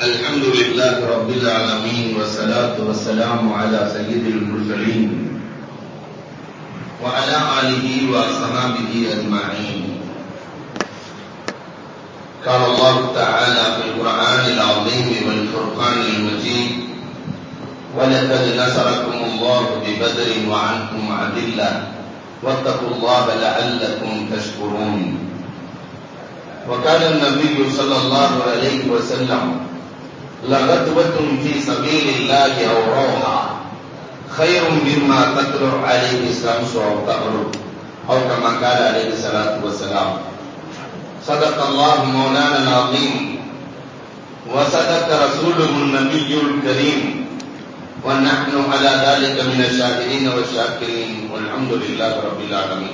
الحمد لله رب العالمين والصلاة والسلام على سيد المرسلين وعلى آله وصحابه أجمعين قال الله تعالى في القرآن العظيم والفرقان المجيد ولقد نصركم الله ببدر وعنكم أذلة واتقوا الله لعلكم تشكرون وقال النبي صلى الله عليه وسلم لغدوة في سبيل الله أو روحا خير مما تطلع عليه الشمس أو تغرب أو كما قال عليه الصلاة والسلام صدق الله مولانا العظيم وصدق رسوله النبي الكريم ونحن على ذلك من الشاهدين والشاكرين والحمد لله رب العالمين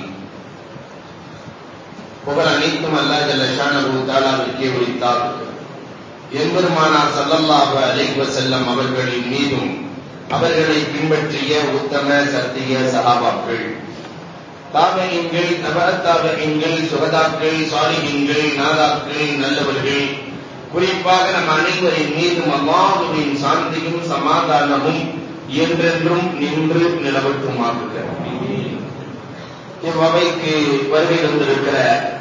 புகழ் அனைத்தும் அல்லா ஜல்லஷானு தாலாவிற்கே உரித்தார் எம்பெருமானார் சல்லல்லாஹு அலைஹி வஸல்லம் அவர்களின் மீதும் அவர்களை பின்பற்றிய உத்தம சத்திய சகாபாக்கள் தாபகங்கள் நபரத்தாபகங்கள் சுகதாக்கள் சாலிகங்கள் நாதாக்கள் நல்லவர்கள் குறிப்பாக நம் அனைவரின் மீதும் அல்லாஹுவின் சாந்தியும் சமாதானமும் என்றென்றும் நின்று நிலவட்டுமாகுக இவ்வகைக்கு வருகை வந்திருக்கிற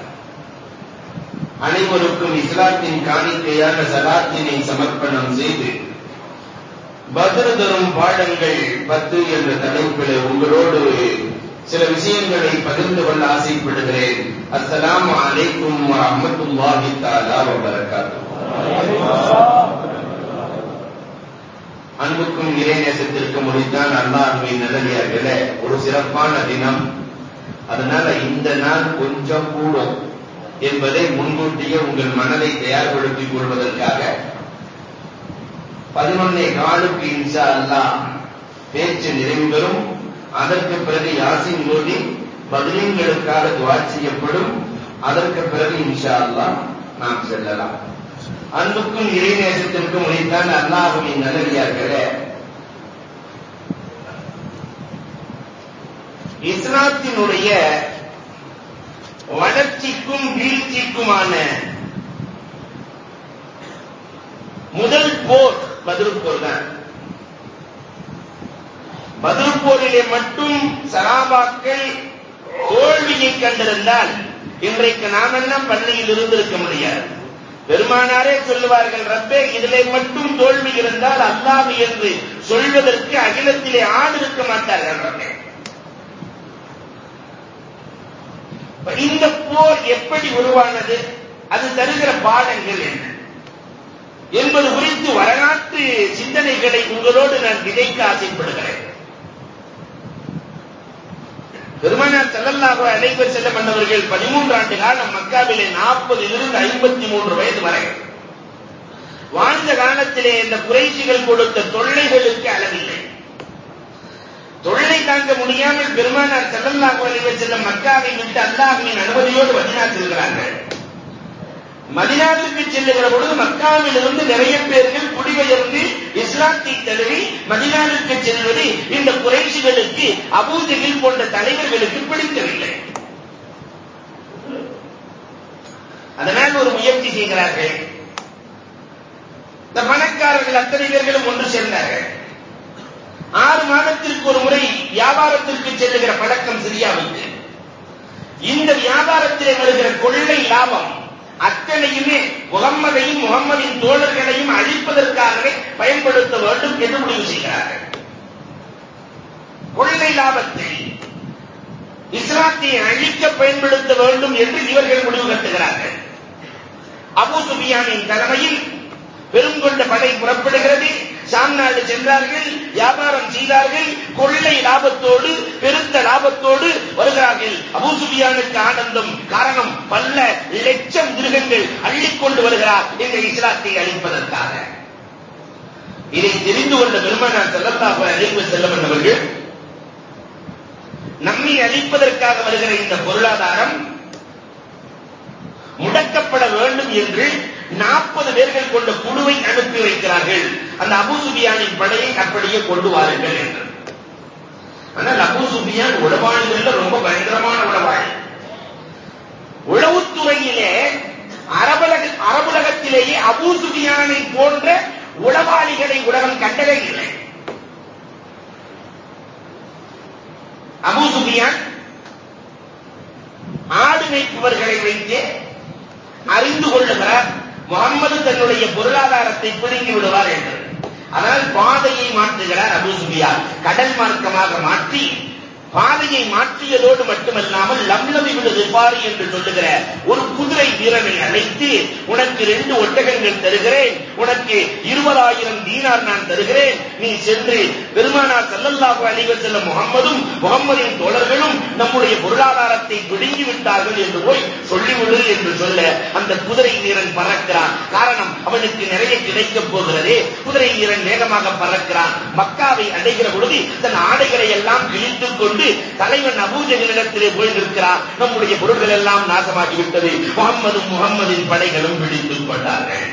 அனைவருக்கும் இஸ்லாத்தின் காணிக்கையான சலாத்தினை சமர்ப்பணம் செய்து பதில் தரும் பாடங்கள் பத்து என்ற தலைப்பில் உங்களோடு சில விஷயங்களை பகிர்ந்து கொள்ள ஆசைப்படுகிறேன் அஸ்ஸலாம் அலைக்கும் வரஹ்மத்துல்லாஹி தஆலா வ அன்புக்கும் இறைநேசத்திற்கு முடித்தான் அல்லாஹ்வின் நல்லடியார்களே ஒரு சிறப்பான தினம் அதனால இந்த நாள் கொஞ்சம் கூடும் என்பதை முன்கூட்டியே உங்கள் மனதை தயார்படுத்திக் கொள்வதற்காக பதினொன்னே காலுக்கு இன்ஷா அல்லா பேச்சு நிறைவு பெறும் அதற்கு பிறகு யாசின் மோதி பதிலீங்களுக்காக துவா செய்யப்படும் அதற்கு பிறகு இன்ஷா அல்லா நாம் செல்லலாம் அன்புக்கும் இறைநேசத்திற்கும் உடைத்தான் அல்லாஹுவின் நல்லடியார்களே இஸ்லாத்தினுடைய வளர்ச்சிக்கும் வீழ்ச்சிக்குமான முதல் போர் பதில் போர் தான் பதில் போரிலே மட்டும் சராபாக்கள் தோல்வியை கண்டிருந்தால் இன்றைக்கு நாம் எல்லாம் பள்ளியில் இருந்திருக்க முடியாது பெருமானாரே சொல்லுவார்கள் ரப்பே இதிலே மட்டும் தோல்வி இருந்தால் அல்லாது என்று சொல்வதற்கு அகிலத்திலே ஆள் இருக்க மாட்டார்கள் ரப்பே இந்த போர் எப்படி உருவானது அது தருகிற பாடங்கள் என்ன என்பது குறித்து வரலாற்று சிந்தனைகளை உங்களோடு நான் விதைக்க ஆசைப்படுகிறேன் பெருமானார் செல்லல்லாக அழைப்பர் செல்ல மன்னவர்கள் பதிமூன்று ஆண்டு காலம் மக்காவிலே நாற்பதிலிருந்து ஐம்பத்தி மூன்று வயது வரை வாழ்ந்த காலத்திலே இந்த குறைசிகள் கொடுத்த தொல்லைகளுக்கு அளவில்லை தொல்லை தாங்க முடியாமல் பெருமானார் செல்லல்லாஹு அலைஹி செல்லம் மக்காவை விட்டு அல்லாஹ்வின் அனுமதியோடு மதினா செல்கிறார்கள் மதினாவுக்கு செல்லுகிற பொழுது மக்காவிலிருந்து நிறைய பேர்கள் குடிபெயர்ந்து இஸ்லாத்தை தழுவி மதினாவுக்கு செல்வது இந்த குறைசிகளுக்கு அபூஜகில் போன்ற தலைவர்களுக்கு பிடிக்கவில்லை அதனால் ஒரு முயற்சி செய்கிறார்கள் இந்த பணக்காரர்கள் அத்தனை பேர்களும் ஒன்று சேர்ந்தார்கள் ஆறு மாதத்திற்கு ஒரு முறை வியாபாரத்திற்கு செல்லுகிற பழக்கம் சிரியாவுக்கு இந்த வியாபாரத்திலே வருகிற கொள்ளை லாபம் அத்தனையுமே முகம்மதையும் முகம்மதின் தோழர்களையும் அழிப்பதற்காகவே பயன்படுத்த வேண்டும் என்று முடிவு செய்கிறார்கள் கொள்ளை லாபத்தை இஸ்லாத்தை அழிக்க பயன்படுத்த வேண்டும் என்று இவர்கள் முடிவு கட்டுகிறார்கள் அபு சுபியானின் தலைமையில் பெருங்கொண்ட படை புறப்படுகிறது சாம் நாடு சென்றார்கள் வியாபாரம் செய்தார்கள் கொள்ளை லாபத்தோடு பெருத்த லாபத்தோடு வருகிறார்கள் அபூசுபியானுக்கு ஆனந்தம் காரணம் பல்ல லட்சம் மிருகங்கள் அள்ளிக்கொண்டு வருகிறார் இந்த இஸ்லாத்தை அழிப்பதற்காக இதை தெரிந்து கொண்ட பெருமானார் செல்லத்தாக அழைப்பு செல்ல வந்தவர்கள் நம்மை அழிப்பதற்காக வருகிற இந்த பொருளாதாரம் முடக்கப்பட வேண்டும் என்று நாற்பது பேர்கள் கொண்ட குழுவை அனுப்பி வைக்கிறார்கள் அந்த அபு சுபியானின் படையை அப்படியே கொண்டு வாருங்கள் என்று ஆனால் அபு சுபியான் உளவாளிகள் ரொம்ப பயங்கரமான உளவாளி உளவுத்துறையிலே அரபுலக அரபுலகத்தில் உலகத்திலேயே அபூ சுஃபியானை போன்ற உளவாளிகளை உலகம் கண்டதே இல்லை அபூ சுஃபியான் ஆடு மேய்ப்பவர்களை வைத்து அறிந்து கொள்ளுகிறார் முகம்மது தன்னுடைய பொருளாதாரத்தை பிடுங்கி விடுவார் என்று ஆனால் பாதையை மாற்றுகிறார் அபூ சுஃபியான் கடல் மார்க்கமாக மாற்றி பாதையை மாற்றியதோடு மட்டுமல்லாமல் லம்லவி விடு பாரி என்று சொல்லுகிற ஒரு குதிரை வீரனை அழைத்து உனக்கு ரெண்டு ஒட்டகங்கள் தருகிறேன் உனக்கு இருபதாயிரம் தீனார் நான் தருகிறேன் நீ சென்று பெருமானார் ஸல்லல்லாஹு அலைஹி வஸல்லம் முகம்மதும் முகம்மதின் தோழர்களும் நம்முடைய பொருளாதாரத்தை பிடுங்கி விட்டார்கள் என்று போய் சொல்லிவிடு என்று சொல்ல அந்த குதிரை வீரன் பறக்கிறான் காரணம் அவனுக்கு நிறைய கிடைக்கப் போகிறதே குதிரை வீரன் வேகமாக பறக்கிறான் மக்காவை அடைகிற பொழுது தன் ஆடைகளை எல்லாம் கிழித்துக் கொண்டு தலைவன் அபூஜகனிடத்திலே போய் நிற்கிறான் நம்முடைய பொருள்கள் எல்லாம் நாசமாகிவிட்டது முகம்மதும் முகம்மதின் படைகளும் பிடித்துக் கொண்டார்கள்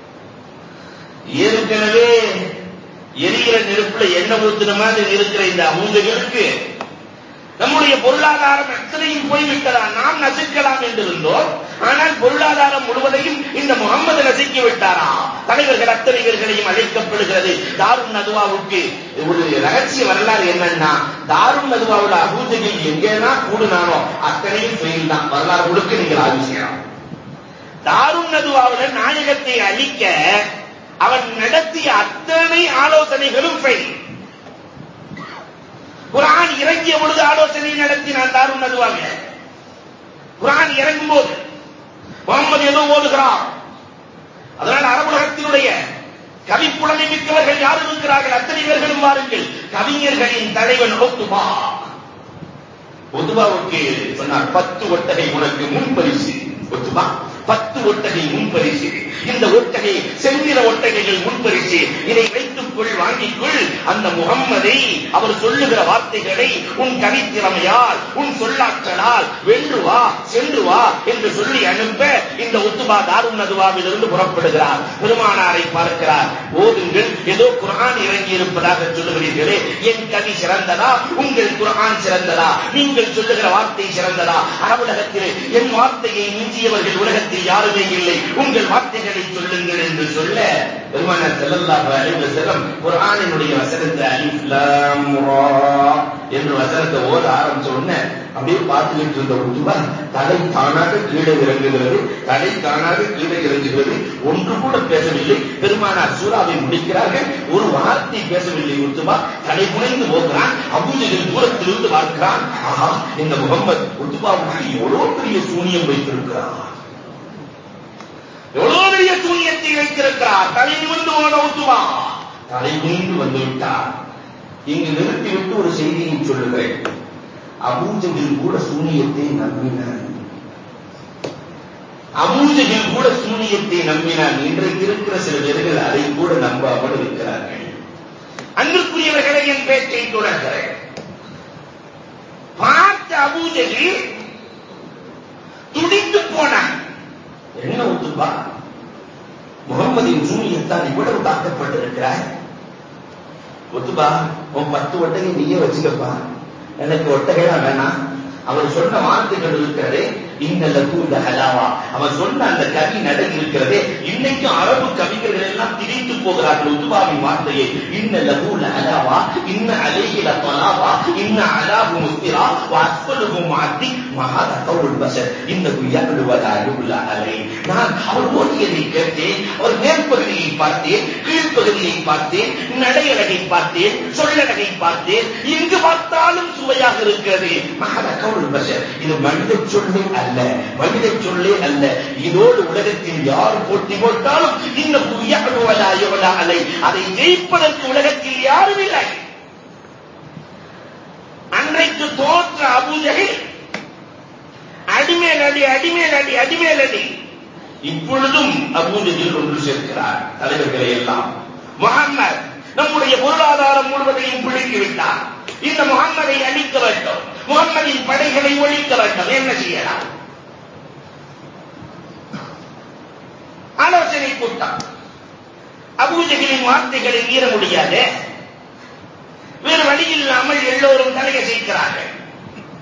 ஏற்கனவே எரிகிற நெருப்புல எண்ணெய் ஊத்துன மாதிரி இருக்கிற இந்த அபூஜகளுக்கு நம்முடைய பொருளாதாரம் அத்தனையும் போய்விட்டதா நாம் நசுக்கலாம் என்றிருந்தோம் ஆனால் பொருளாதாரம் முழுவதையும் இந்த முகம்மது நசுக்கி விட்டாரா தலைவர்கள் அத்தனை பேர்களையும் அழைக்கப்படுகிறது தாருன் நதுவாவுக்கு ஒரு ரகசிய வரலாறு என்னன்னா தாருன் நதுவாவுல அபூஜையில் எங்கேனா கூடுனானோ அத்தனையும் ஃபெயில் தான் வரலாறு முழுக்க நீங்கள் ஆய்வு செய்யலாம் தாருன் நதுவாவுல நாயகத்தை அழிக்க அவன் நடத்திய அத்தனை ஆலோசனைகளும் ஃபெயில் குரான் இறங்கிய பொழுது ஆலோசனை நடத்தினான் தாருன் நதுவாக குரான் இறங்கும் போது முகமது ஏதோ ஓதுகிறார் அதனால் அரபுலகத்தினுடைய கவிப்புலனை மிக்கவர்கள் யார் இருக்கிறார்கள் அத்தனை பேர்களும் வாருங்கள் கவிஞர்களின் தலைவன் ஒத்துபா ஒத்துபாவுக்கு சொன்னார் பத்து ஒட்டகை உனக்கு முன்பரிசு ஒத்துபா பத்து ஒட்டகை முன்பரிசு இந்த ஒட்டகை செந்திர ஒட்டகைகள் முன்பரிசு இதை வைத்துக் கொள் வாங்கிக் கொள் அந்த முகம்மதை அவர் சொல்லுகிற வார்த்தைகளை உன் கவித்திறமையால் உன் சொல்லாற்றலால் வென்று வா சென்று வா என்று சொல்லி அனுப்ப இந்த உத்துபா தாருன் நதுவாவிலிருந்து புறப்படுகிறார் பெருமானாரை பார்க்கிறார் ஓதுங்கள் ஏதோ குர்ஆன் இறங்கி இருப்பதாக சொல்லுகிறீர்களே என் கவி சிறந்ததா உங்கள் குர்ஆன் சிறந்ததா நீங்கள் சொல்லுகிற வார்த்தை சிறந்ததா அரபுலகத்திலே என் வார்த்தையை மிஞ்சியவர்கள் உலகத்தில் யாருமே இல்லை உங்கள் வார்த்தைகளை சொல்லுங்கள் என்று சொல்ல பெருமானார் ஸல்லல்லாஹு அலைஹி வஸல்லம் குர்ஆனினுடைய வசனத்தை அலிஃப் லாம் ரா என்று வசனத்தை ஓத ஆரம்பிச்ச உடனே அப்படியே பார்த்துக்கிட்டு இருந்த உத்துபா தலை தானாக கீழே இறங்குகிறது தலை தானாக கீழே இறங்குகிறது ஒன்று கூட பேசவில்லை பெருமானார் சூறாவை முடிக்கிறார்கள் ஒரு வார்த்தை பேசவில்லை உத்துபா தலை குனைந்து போகிறான் அபூஜைகள் தூரத்திலிருந்து பார்க்கிறான் ஆஹா இந்த முகம்மது உத்துபாவுக்கு எவ்வளவு பெரிய சூனியம் வைத்திருக்கிறார் எவ்வளவு பெரிய சூனியத்தை வைத்திருக்கிறார் தலை நிமிர்ந்து போன உத்துபா தலை குனிந்து வந்து விட்டார் இங்கு நிறுத்திவிட்டு ஒரு செய்தியை சொல்லுகிறேன் அபூஜையில் கூட சூனியத்தை நம்பினார் அபூஜையில் கூட சூனியத்தை நம்பினார் இன்றைக்கு இருக்கிற சில பேர்கள் அதை கூட நம்பாமல் இருக்கிறார்கள் அன்பிற்குரியவர்களை என் பேச்சை தொடர்கிறேன் பார்த்த அபூஜையில் துடித்து போனான் என்ன ஒத்துப்பா முகம்மதின் சூனியத்தால் இவ்வளவு தாக்கப்பட்டிருக்கிறாய் ஒத்துப்பா உன் பத்து ஒட்டகை நீயே வச்சுக்கப்பா எனக்கு ஒட்டகைலாம் வேணாம் அவர் சொன்ன வார்த்தைகள் இருக்கிறதே இந்த லகூல ஹலாவா அவர் சொன்ன அந்த கவி நடை இருக்கிறதே இன்னைக்கும் அரபு கவிஞர்கள் எல்லாம் திரித்து போகிறார்கள் உத்துபாவின் வார்த்தையை இன்ன லகூல ஹலாவா இன்ன அலையில பலாவா இன்ன அலாபு முஸ்திரா வாஸ்பலுகு மாத்தி மகாத கவுல் பசர் இந்த குய்யாடுவதா யுகுல அலை நான் அவர் ஓடியதை கேட்டேன் அவர் மேற்பகுதியை பார்த்தேன் கீழ்ப்பகுதியை பார்த்தேன் நடையழகை பார்த்தேன் சொல்லழகை பார்த்தேன் எங்கு பார்த்தாலும் சுவையாக இருக்கிறது மகாத கவுல் பசர் இது மனித சொல்லே அல்ல மனித சொல்லே அல்ல இதோடு உலகத்தில் யார் போட்டி போட்டாலும் இந்த புயவலா யுவலா அலை அதை ஜெயிப்பதற்கு உலகத்தில் யாரும் இல்லை அன்றைக்கு தோற்ற அபூஜகை அடிமேல் அடி அடிமேல் அடி அடிமேல் அடி இப்பொழுதும் அபூஜகில் ஒன்று சேர்க்கிறார் தலைவர்களை எல்லாம் முகம்மது நம்முடைய பொருளாதாரம் முழுவதையும் பிடித்து விட்டார் இந்த முகம்மதை அழிக்க வேண்டும் முகம்மதின் படைகளை ஒழிக்க வேண்டும் என்ன செய்யலாம் ஆலோசனை கூட்டம் அபூஜகளின் வார்த்தைகளை மீற முடியாது வேறு வழி இல்லாமல் எல்லோரும் தலையசைக்கிறார்கள்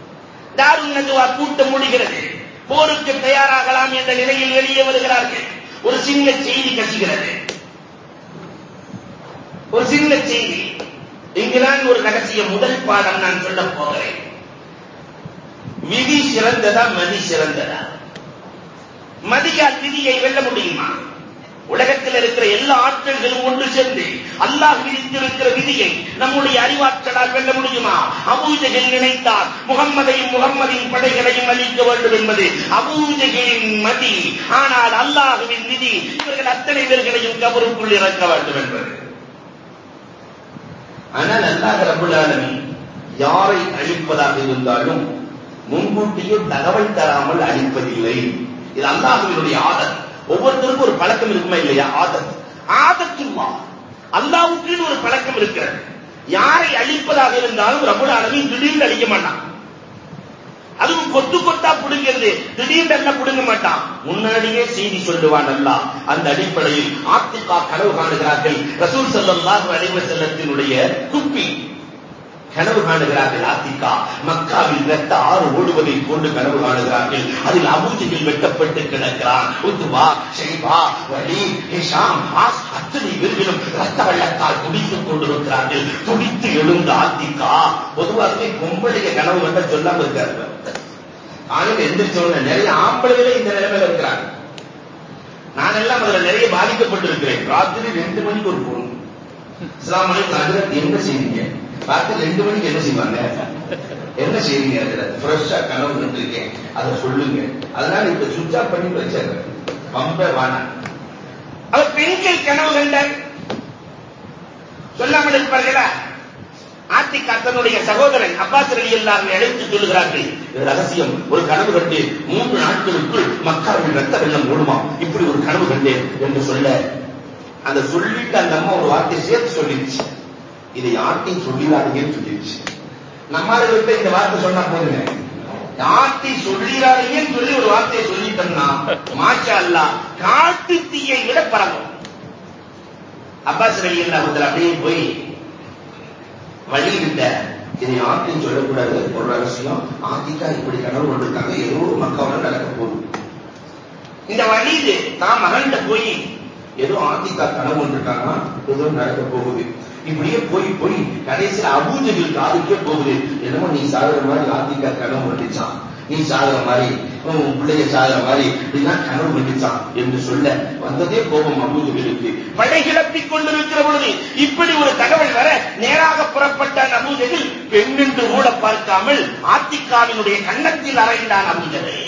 தாருன் நதுவா கூட்டம் முடிகிறது போருக்கு தயாராகலாம் என்ற நிலையில் வெளியே வருகிறார்கள் ஒரு சின்ன செய்தி கசிகிறது ஒரு சின்ன செய்தி இங்குதான் ஒரு ரகசிய முதல் பாடம் நான் சொல்ல போகிறேன் விதி சிறந்ததா மதி சிறந்ததா மதியால் விதியை வெல்ல முடியுமா உலகத்தில் இருக்கிற எல்லா ஆற்றல்களும் ஒன்று சேர்ந்து அல்லாஹ் விதித்திருக்கிற விதியை நம்முடைய அறிவாற்றலால் வெல்ல முடியுமா அபூஜைகள் நினைத்தால் முகம்மதையும் முகம்மதின் படைகளையும் அழிக்க வேண்டும் என்பது அபூஜைகளின் மதி ஆனால் அல்லாஹுவின் விதி இவர்கள் அத்தனை பேர்களையும் கபருக்குள் இறக்க வேண்டும் என்பது ஆனால் அல்லாஹ் ரபுல் ஆலமீன் யாரை அழிப்பதாக இருந்தாலும் முன்கூட்டியே தகவல் தராமல் அழிப்பதில்லை இது அல்லாஹுவினுடைய ஆதத் ஒவ்வொருத்தருக்கும் ஒரு பழக்கம் இருக்குமா இல்லையா ஆதத் ஆதத்துவா அல்லாவுக்குன்னு ஒரு பழக்கம் இருக்கிறது யாரை அழிப்பதாக இருந்தாலும் ரபுல் ஆலமீன் திடீர்னு அழிக்க மாட்டான் அதுவும் கொத்து கொத்தா புடுங்கிறது திடீர்னு எல்லாம் புடுங்க மாட்டான் முன்னாடியே செய்தி சொல்லுவான் அல்லா அந்த அடிப்படையில் ஆத்திகா கனவு காணுகிறார்கள் ரசூல் ஸல்லல்லாஹு அலைஹி வஸல்லத்தினுடைய குப்பி கனவு காணுகிறார்கள் ஆத்திகா மக்காவில் ரத்த ஆறு ஓடுவதை போன்று கனவு காணுகிறார்கள் அதில் அபூஜையில் வெட்டப்பட்டு கிடக்கிறான் உத்துவா ஷைபா வலி ஹிஷாம் ஆஸ் அத்தனை பேர்களும் ரத்த வெள்ளத்தால் துடித்துக் கொண்டிருக்கிறார்கள் துடித்து எழுந்த ஆத்திகா பொதுவாகவே பொம்பளைய கனவு கண்ட சொல்லாம இருக்காரு காலையில் எந்திரிச்சவங்க நிறைய ஆம்பளைகளே இந்த நிலைமையில இருக்கிறாங்க நான் எல்லாம் அதுல நிறைய பாதிக்கப்பட்டிருக்கிறேன் ராத்திரி ரெண்டு மணிக்கு ஒரு போன் இஸ்லாம் அலைக்கும் என்ன செய்வீங்க ராத்திரி ரெண்டு மணிக்கு என்ன செய்வாங்க என்ன செய்வீங்க அதுல ஃப்ரெஷ்ஷா கனவு கண்டிருக்கேன் அதை சொல்லுங்க அதனால இப்ப சுவிட்ச் ஆஃப் பண்ணி வச்சிருக்கேன் பம்ப வானா அவர் பெண்கள் கனவு கண்டார் சொல்லாமல் இருப்பார்களா ஆத்திகா தன்னுடைய சகோதரன் அப்பாஸ் அலி எல்லாரும் அழைத்து சொல்லுகிறார்கள் இது ரகசியம் ஒரு கனவு கண்டு மூன்று நாட்களுக்குள் மக்காவில் ரத்த வெள்ளம் ஓடுமா இப்படி ஒரு கனவு கண்டேன் என்று சொல்ல அந்த சொல்லிட்டு அந்த அம்மா ஒரு வார்த்தையை சேர்த்து சொல்லிடுச்சு இதை யார்ட்டையும் சொல்லிடாதீங்கன்னு சொல்லிடுச்சு நம்மாளுகிட்ட இந்த வார்த்தை சொன்னா போதுங்க யார்ட்டையும் சொல்லிடாதீங்கன்னு சொல்லி ஒரு வார்த்தையை சொல்லிட்டோம்னா மாஷா அல்லா காட்டு தீயை விட பரவும் அப்பாஸ் அலி அல்லாஹ் அப்படியே போய் வழிவிட்ட இதை யார்ட்டையும் சொல்லக்கூடாது ஒரு ரகசியம் ஆத்திக்கா இப்படி கனவு கொண்டிருக்காங்க ஏதோ ஒரு மக்காவோட நடக்க போகுது இந்த வழியில தான் மகன்கிட்ட போய் ஏதோ ஆத்திக்கா கனவு கொண்டிருக்காங்க ஏதோ நடக்க போகுது இப்படியே போய் போய் கடைசியில் அபூஜைகள் காதுக்கே போகுது என்னமோ நீ சாகுற மாதிரி ஆத்திக்கா கனவு வந்துச்சான் நீ சாகுற மாதிரி உன் பிள்ளைய சாகுற மாதிரி இப்படிலாம் கனவு வந்துச்சான் என்று சொல்ல வந்ததே கோபம் அபூஜைகளுக்கு படை கிளப்பிக் கொண்டிருக்கிற பொழுது இப்படி ஒரு தகவல் வர நேராக புறப்பட்ட அபூஜைகள் பெண்ணென்று கூட பார்க்காமல் ஆத்திக்காவினுடைய கன்னத்தில் அறைந்தான் அபூஜகை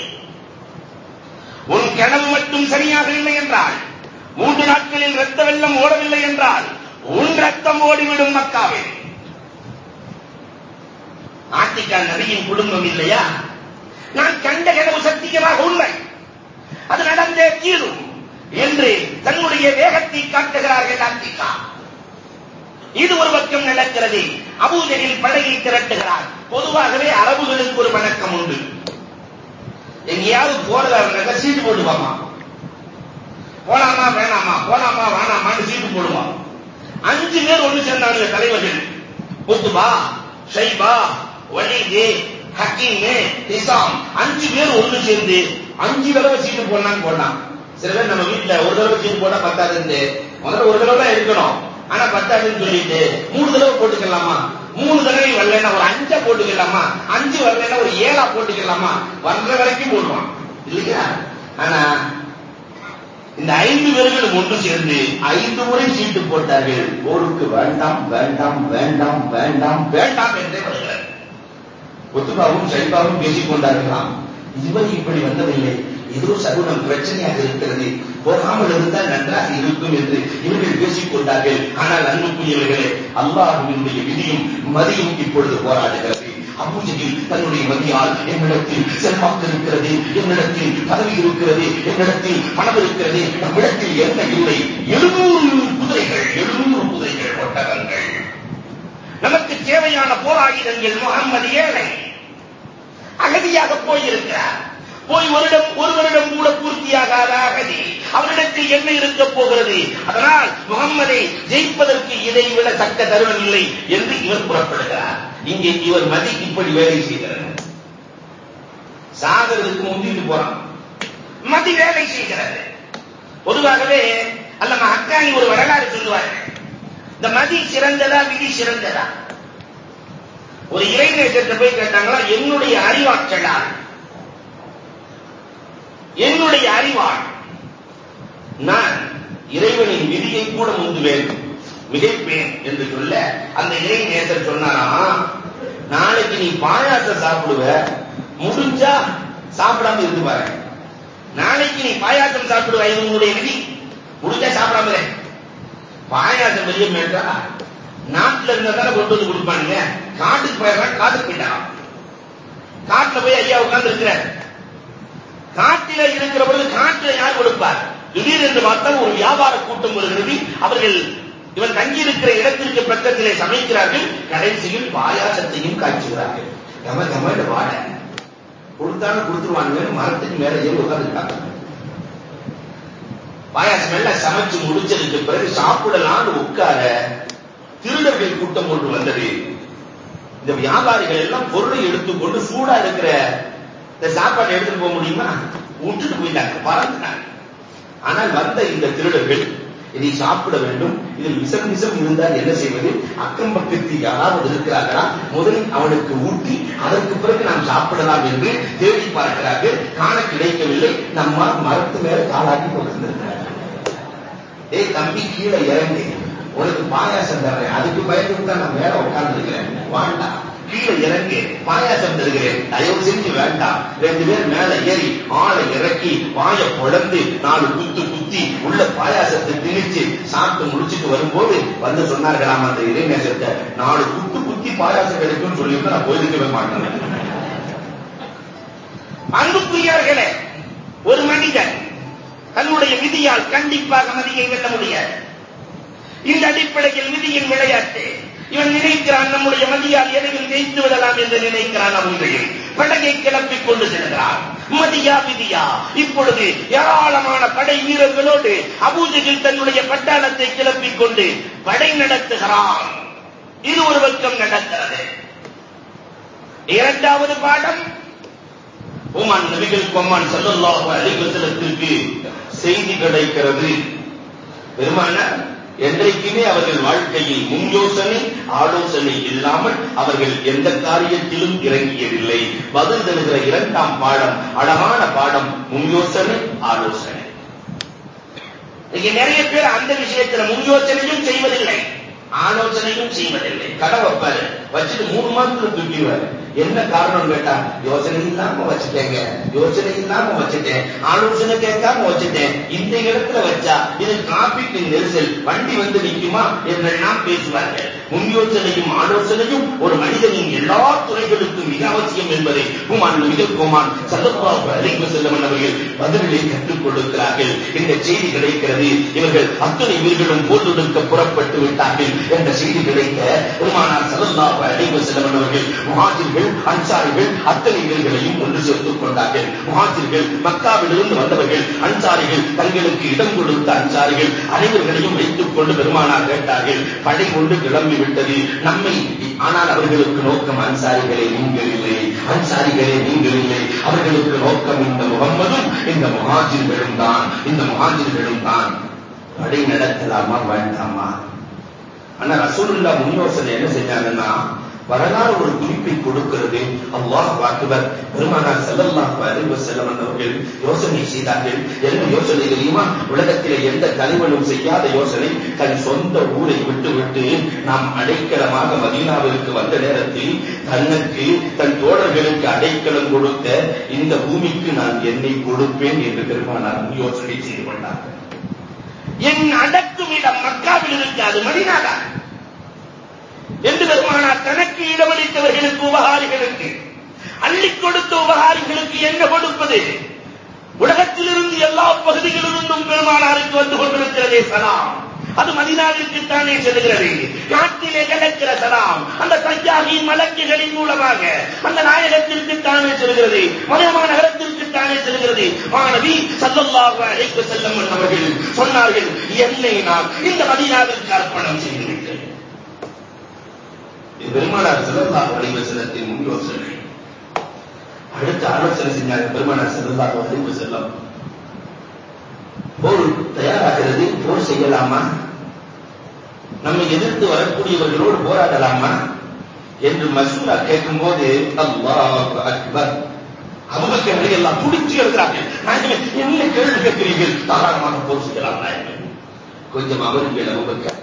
உன் கனவு மட்டும் சரியாக இல்லை என்றால் மூன்று நாட்களில் ரத்த வெள்ளம் ஓடவில்லை என்றால் உன் ரத்தம் ஓடிவிடும் மக்காவில் ஆத்திகா நபியின் குடும்பம் இல்லையா நான் கண்ட கனவு சத்தியமாக உண்மை அது நடந்தே தீரும் என்று தன்னுடைய வேகத்தை காட்டுகிறார்கள் ஆத்திகா இது ஒரு பக்கம் நடக்கிறது அபூஜையில் படையை திரட்டுகிறார் பொதுவாகவே அரபுகளுக்கு ஒரு வணக்கம் உண்டு எங்கேயாவது போறதா இருந்தா சீட்டு போடுவாமா போலாமா வேணாமா போலாமா வேணாமான்னு சீட்டு போடுவான் அஞ்சு பேர் ஒண்ணு சேர்ந்தாங்க தலைவர்கள் புத்துபா ஷைபா வலீது ஹக்கீமு நிசாம் அஞ்சு பேர் ஒண்ணு சேர்ந்து அஞ்சு தடவை சீட்டு போடலான்னு போடலாம் சில பேர் நம்ம வீட்டுல ஒரு தடவை சீட்டு போட்டா பத்தாதுன்னு முதல்ல ஒரு தடவை தான் இருக்கணும் ஆனா பத்தாதுன்னு சொல்லிட்டு மூணு தடவை போட்டுக்கலாமா மூணு தடவை வரலன்னா ஒரு அஞ்சா போட்டுக்கலாமா அஞ்சு வரலன்னா ஒரு ஏழா போட்டுக்கலாமா வர்ற வரைக்கும் போடுவான் இல்லையா ஆனா இந்த ஐந்து பேர்களும் ஒன்று சேர்ந்து ஐந்து முறை சீட்டு போட்டார்கள் போருக்கு வேண்டாம் வேண்டாம் வேண்டாம் வேண்டாம் வேண்டாம் என்றே வருகிறார் ஒத்துபாவும் சைபாவும் பேசிக் கொண்டார்களாம் இவர் இப்படி வந்ததில்லை ஏதோ சகுனம் பிரச்சனையாக இருக்கிறது போகாமல் இருந்தால் நன்றாக இருக்கும் என்று இவர்கள் பேசிக் கொண்டார்கள் ஆனால் அன்புக்குரியவர்களே அல்லாஹுவினுடைய விதியும் மதியும் இப்பொழுது போராடுகிறது அபூஜையில் தன்னுடைய மதியால் என்னிடத்தில் செல்வாக்கு இருக்கிறது என்னிடத்தில் பதவி இருக்கிறது என்னிடத்தில் பணம் இருக்கிறது நம்மிடத்தில் என்ன இல்லை எழுநூறு குதிரைகள் எழுநூறு குதிரைகள் ஒட்டகங்கள் நமக்கு தேவையான போராயுதங்கள் முகம்மது ஏழை அகதியாக போயிருக்கிறார் போய் வருடம் ஒரு வருடம் கூட பூர்த்தியாகாத அகதி அவரிடத்தில் என்ன இருக்க போகிறது அதனால் முகம்மதை ஜெயிப்பதற்கு இதை விட தக்க தருணம் இல்லை என்று இவர் புறப்படுகிறார் இங்கே இவர் மதி இப்படி வேலை செய்கிறார் சாகரத்துக்கு முந்திட்டு போறான் மதி வேலை செய்கிறது பொதுவாகவே அல்ல அக்கானி ஒரு வரலாறு சொல்லுவாங்க இந்த மதி சிறந்ததா விதி சிறந்ததா ஒரு இறைநேசத்தை போய் கேட்டாங்களா என்னுடைய அறிவாற்றலால் என்னுடைய அறிவாள் நான் இறைவனின் விதியை கூட முந்துவேன் மிகைப்பேன் என்று சொல்ல அந்த இறை நேசர் சொன்னாராம் நாளைக்கு நீ பாயாசம் சாப்பிடுவ முடிஞ்சா சாப்பிடாம இருந்து பாரு நாளைக்கு நீ பாயாசம் சாப்பிடுவ இது உன்னுடைய விதி முடிஞ்சா சாப்பிடாம இரு. பாயாசம் வெளியே மேட்டா நாட்டுல இருந்தா தானே கொண்டு வந்து கொடுப்பானுங்க காட்டுக்கு போயிடலாம் காட்டுக்கு போயிட்டான் காட்டுல போய் ஐயா உட்கார்ந்து இருக்கிறார் காட்டில இருக்கிற பொழுது காட்டுல யார் கொடுப்பார் திடீரென்று பார்த்தால் ஒரு வியாபார கூட்டம் வருகிறது அவர்கள் இவன் தங்கி இருக்கிற இடத்திற்கு பக்கத்திலே சமைக்கிறார்கள் கடைசியில் பாயாசத்தையும் காய்ச்சுகிறார்கள் கம கம வாட கொடுத்தாலும் கொடுத்துருவானுங்க மரத்துக்கு மேல ஏறி உட்கார்ந்துட்டாங்க பாயாசம் எல்லாம் சமைச்சு முடிச்சதுக்கு பிறகு சாப்பிடலாம்னு உட்கார திருடர்கள் கூட்டம் ஒன்று வந்தது இந்த வியாபாரிகள் எல்லாம் பொருளை எடுத்துக்கொண்டு சூடா இருக்கிற இந்த சாப்பாட்டை எடுத்துட்டு போக முடியுமா விட்டுட்டு போயிட்டாங்க பறந்துட்டாங்க ஆனால் வந்த இந்த திருடர்கள் இதை சாப்பிட வேண்டும் இதில் விஷம் விஷம் இருந்தால் என்ன செய்வது அக்கம் பக்கத்தில் யாராவது இருக்கிறார்களா முதலில் அவனுக்கு ஊட்டி அதற்கு பிறகு நாம் சாப்பிடலாம் என்று தேடி பார்க்கிறார்கள் காண கிடைக்கவில்லை நம்ம மரத்து மேல காலாக்கி கொண்டிருக்கிறார்கள் ஏய் தம்பி கீழே இறங்கி உனக்கு பாயாசம் தர்றேன் அதுக்கு பயந்துட்டு தான் நான் மேல உட்கார்ந்து இருக்கிறேன் வேண்டாம் கீழே இறங்கி பாயாசம் தருகிறேன் தயவு செஞ்சு வேண்டாம் ரெண்டு பேர் மேல ஏறி ஆளை இறக்கி வாய பொழந்து நாலு குத்து குத்தி உள்ள பாயாசத்தை திணிச்சு சாப்பிட்டு முடிச்சிட்டு வரும்போது வந்து சொன்னார்களாம் அந்த இறைநேசத்தை நாலு குத்து குத்தி பாயாசம் கிடைக்கும்னு சொல்லிட்டு நான் போயிருக்கவே மாட்டேன் அன்புக்குரியவர்களே ஒரு மனிதன் தன்னுடைய விதியால் கண்டிப்பாக மதியை வெல்ல முடியாது இந்த அடிப்படையில் விதியின் விளையாட்டு இவன் நினைக்கிறான் நம்முடைய மதியால் எதையும் ஜெயித்து விடலாம் என்று நினைக்கிறான் அவங்களையும் படகை கிளப்பிக் கொண்டு செல்கிறான் மதியா விதியா இப்பொழுது ஏராளமான படை வீரர்களோடு அபூஜையில் தன்னுடைய பட்டாளத்தை கிளப்பிக் கொண்டு படை நடத்துகிறான் இது ஒரு பக்கம் நடக்கிறது இரண்டாவது பாடம் ஓமான் நபிகள் கொம்மான் சல்லல்லாஹு அலைஹி வஸல்லத்திற்கு செய்தி கிடைக்கிறது பெருமானார் என்றைக்குமே அவர்கள் வாழ்க்கையில் முன் யோசனை ஆலோசனை இல்லாமல் அவர்கள் எந்த காரியத்திலும் இறங்கியதில்லை பதில் தருகிற இரண்டாம் பாடம் அழகான பாடம் முன் யோசனை ஆலோசனை இங்க நிறைய பேர் அந்த விஷயத்துல முன் யோசனையும் செய்வதில்லை ஆலோசனையும் செய்வதில்லை கடை வைப்பாரு வச்சுட்டு மூணு மாதத்துல தூக்கிடுவாரு என்ன காரணம் கேட்டா யோசனை இல்லாம வச்சுட்டேங்க யோசனை இல்லாம வச்சுட்டேன் ஆலோசனை கேட்காம வச்சுட்டேன் இந்த இடத்துல வச்சா இது டிராபிக் நெரிசல் வண்டி வந்து நிக்குமா என்றெல்லாம் பேசுவார்கள் முன் யோசனையும் ஆலோசனையும் ஒரு மனிதனின் எல்லா துறைகளுக்கும் மிக அவசியம் என்பதை குமான் மிகல் குமான் சல்லல்லாஹு அலைஹி வஸல்லம் அவர்கள் பதிலிலே கற்றுக் கொடுக்கிறார்கள் இந்த செய்தி கிடைக்கிறது இவர்கள் அத்தனை வீர்களும் போர்தொடுக்க புறப்பட்டு விட்டார்கள் என்ற செய்தி கிடைக்க பெருமானார் சல்லல்லாஹு அலைஹி வஸல்லம் அவர்கள் முஹாஜிர்கள் அன்சாரிகள் அத்தனை வீர்களையும் ஒன்று சேர்த்துக் கொண்டார்கள் முஹாஜிர்கள் மக்காவிலிருந்து வந்தவர்கள் அன்சாரிகள் தங்களுக்கு இடம் கொடுத்த அன்சாரிகள் அனைவர்களையும் வைத்துக் கொண்டு பெருமானார் கேட்டார்கள் படை கொண்டு கிளம்பி விட்டது நம்மை ஆனால் அவர்களுக்கு நோக்கம் அன்சாரிகளே நீங்கள் இல்லை அன்சாரிகளே நீங்கள் இல்லை அவர்களுக்கு நோக்கம் இந்த முகம்மதும் இந்த முஹாஜிர்களும் தான் இந்த முஹாஜிர்களும் தான் படை நடத்தலாமா வேண்டாமா ஆனா ரசூலுல்லா முன் யோசனை என்ன செஞ்சாங்கன்னா வரலாறு ஒரு குறிப்பை கொடுக்கிறது அல்லாஹ் அக்பர் பெருமானார் ஸல்லல்லாஹு அலைஹி வஸல்லம் அவர்கள் யோசனை செய்தார்கள் என்ன யோசனை தெரியுமா உலகத்திலே எந்த தலைவனும் செய்யாத யோசனை தன் சொந்த ஊரை விட்டு விட்டு நாம் அடைக்கலமாக மதீனாவிற்கு வந்த நேரத்தில் தனக்கு தன் தோழர்களுக்கு அடைக்கலம் கொடுத்த இந்த பூமிக்கு நான் என்னை கொடுப்பேன் என்று பெருமானார் யோசனை செய்து கொண்டார் என் அடக்கும் இடம் மக்காவில் இருக்காது மதினாதான் என்று பெருமானார் தனக்கு இடமளித்தவர்களுக்கு உபகாரிகளுக்கு அள்ளிக் கொடுத்த உபகாரிகளுக்கு என்ன கொடுப்பது உலகத்திலிருந்து எல்லா பகுதிகளிலிருந்தும் பெருமானாருக்கு வந்து கொண்டிருக்கிறதே சலாம் அது மதினாவிற்கு தானே செல்கிறது காட்டிலே கிடக்கிற சலாம் அந்த தஜ்ஜாகி மலக்குகளின் மூலமாக அந்த நாயகத்திற்கு தானே செல்கிறது மலையமா நகரத்திற்கு தானே செல்கிறது மாணவி சல்லல்லாஹு அலைஹி வஸல்லம் அவர்கள் சொன்னார்கள் என்னை நான் இந்த மதீனாவிற்கு அர்ப்பணம் செய்துவிட்டேன் இது பெருமானார் ஸல்லல்லாஹு அலைஹி வஸல்லத்தின் முன் யோசனை அடுத்து ஆலோசனை செஞ்சாங்க பெருமானார் ஸல்லல்லாஹு அலைஹி வஸல்லம் போர் தயாராகிறது போர் செய்யலாமா நம்மை எதிர்த்து வரக்கூடியவர்களோடு போராடலாமா என்று மசூரா கேட்கும் போது அல்லாஹ் அக்பர் அபுபக்கர் எல்லாம் துடிச்சு எழுதுறார்கள் நாயகமே என்ன கேள்வி கேட்கிறீர்கள் தாராளமாக போர் செய்யலாம் நாயகமே கொஞ்சம் அவர்கள் அபுபக்கர்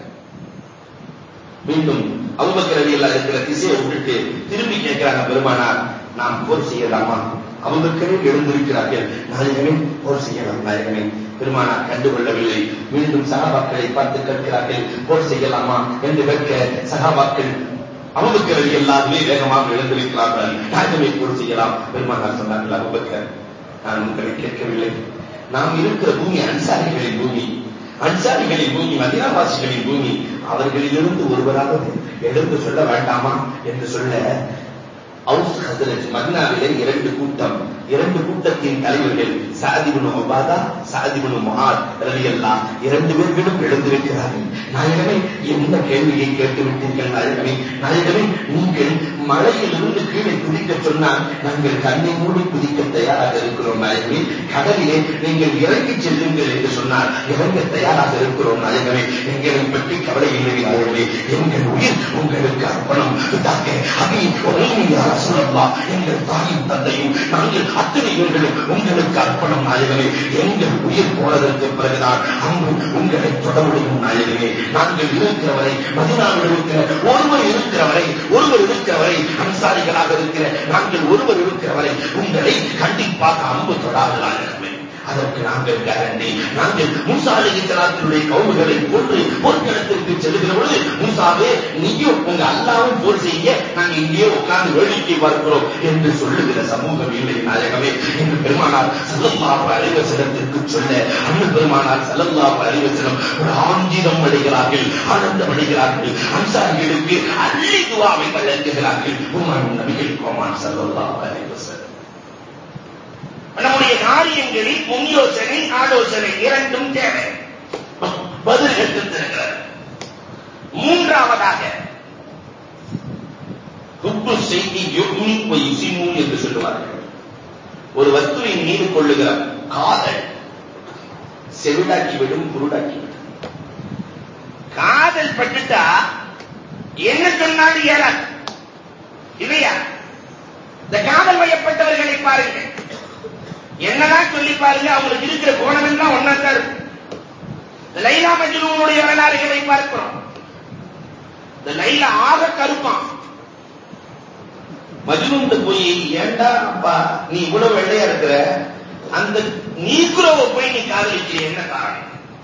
மீண்டும் அபுபக்கர் எல்லாம் இருக்கிற திசையை விட்டுட்டு திரும்பி கேட்கிறாங்க பெருமானார் நாம் போர் செய்யலாமா அபுபக்கரே எழுந்திருக்கிறார்கள் நாயகமே போர் செய்யலாம் நாயகமே பெருமானார் கண்டுகொள்ளவில்லை மீண்டும் சகாபாக்களை பார்த்து கேட்கிறார்கள் போர் செய்யலாமா என்று கேட்க சகாபாக்கள் அபுபக்கர் எல்லாருமே வேகமாக எழுந்திருக்கிறார்கள் நாயகமே போர் செய்யலாம் பெருமானார் சொன்னார்கள் அபுபக்கர் நான் உங்களை கேட்கவில்லை நாம் இருக்கிற பூமி அன்சாரிகளின் பூமி அன்சாரிகளின் பூமி மதினாவாசிகளின் பூமி அவர்களிலிருந்து ஒருவராவது எழுந்து சொல்ல வேண்டாமா என்று சொல்ல அவுஸ் ஹசரத் மதினாவிலே இரண்டு கூட்டம் இரண்டு கூட்டத்தின் தலைவர்கள் சாதிபுனு ஒபாதா சாதிபுனு மகாத் ரலியல்லாம் இரண்டு பேர்களும் எழுந்திருக்கிறார்கள் நாயகமே என்ன கேள்வியை கேட்டு விட்டீர்கள் நாயகமே நாயகமே நீங்கள் மழையிலிருந்து கீழே குதிக்க சொன்னால் நாங்கள் கண்ணை மூடி குதிக்க தயாராக இருக்கிறோம் நாயகமே கடலிலே நீங்கள் இறங்கி செல்லுங்கள் என்று சொன்னால் இறங்க தயாராக இருக்கிறோம் நாயகமே எங்களை பற்றி கவலை இல்லை நாயகமே எங்கள் உயிர் உங்களுக்கு அர்ப்பணம் தாக்க அபி யார் சொல்லப்பா எங்கள் தாயும் தந்தையும் நாங்கள் அத்தனை பேர்களும் உங்களுக்கு அர்ப்பணம் நாயகமே எங்கள் உயிர் போனதற்கு பிறகுதான் அங்கு உங்களை தொட முடியும் நாயகமே நாங்கள் இருக்கிறவரை மதினாவில் இருக்கிற ஒருவர் இருக்கிறவரை ஒருவர் இருக்கிறவரை அன்சாரிகளாக இருக்கிற நாங்கள் ஒருவர் இருக்கிறவரை உங்களை கண்டிப்பாக அம்பு தொடாது நாயகமே அதற்கு நாங்கள் கேரண்டி நாங்கள் மூசா அலிகலாத்தினுடைய கவுமுகளை கொன்று போர்க்களத்திற்கு செல்லுகிற பொழுது மூசாவே நீயும் உங்க அல்லாவும் போர் செய்ய நாங்கள் இங்கே உட்கார்ந்து வேடிக்கை பார்க்கிறோம் என்று சொல்லுகிற சமூகம் இல்லை நாயகமே என்று பெருமானார் சல்லல்லாஹு அலைவசனத்திற்கு சொல்ல அண்ணன் பெருமானார் சல்லல்லாஹு அலைவசனம் ஒரு ஆஞ்சிதம் அடைகிறார்கள் ஆனந்தம் அடைகிறார்கள் அன்சாரிகளுக்கு அள்ளி துவாவை வழங்குகிறார்கள் உமான் நபிகள் கோமான் சல்லல்லாஹு அலைவசனம் நம்முடைய காரியங்களில் முன் யோசனை ஆலோசனை இரண்டும் தேவை பதில்கள் இருக்கிறது மூன்றாவதாக குப்பு செய்தி யுக்மி யுசிமு என்று சொல்லுவார்கள் ஒரு வஸ்துவின் மீது கொள்ளுகிற காதல் செவிடாக்கிவிடும் குருடாக்கிவிடும் காதல் பட்டுட்டா என்ன சொன்னாலும் ஏறாது இல்லையா இந்த காதல் வயப்பட்டவர்களை பாருங்கள் என்னதான் சொல்லி பாருங்க அவங்களுக்கு இருக்கிற குணம் எல்லாம் ஒன்னா தான் இருக்கு லைலா மஜ்னூனுடைய வரலாறுகளை பார்க்கிறோம் இந்த லைலா ஆக கருப்பான் மஜ்னூன் போய் ஏண்டா அப்பா நீ இவ்வளவு வெள்ளையா இருக்கிற அந்த நீக்குறவ போய் நீ காதலிக்கிற என்ன காரணம்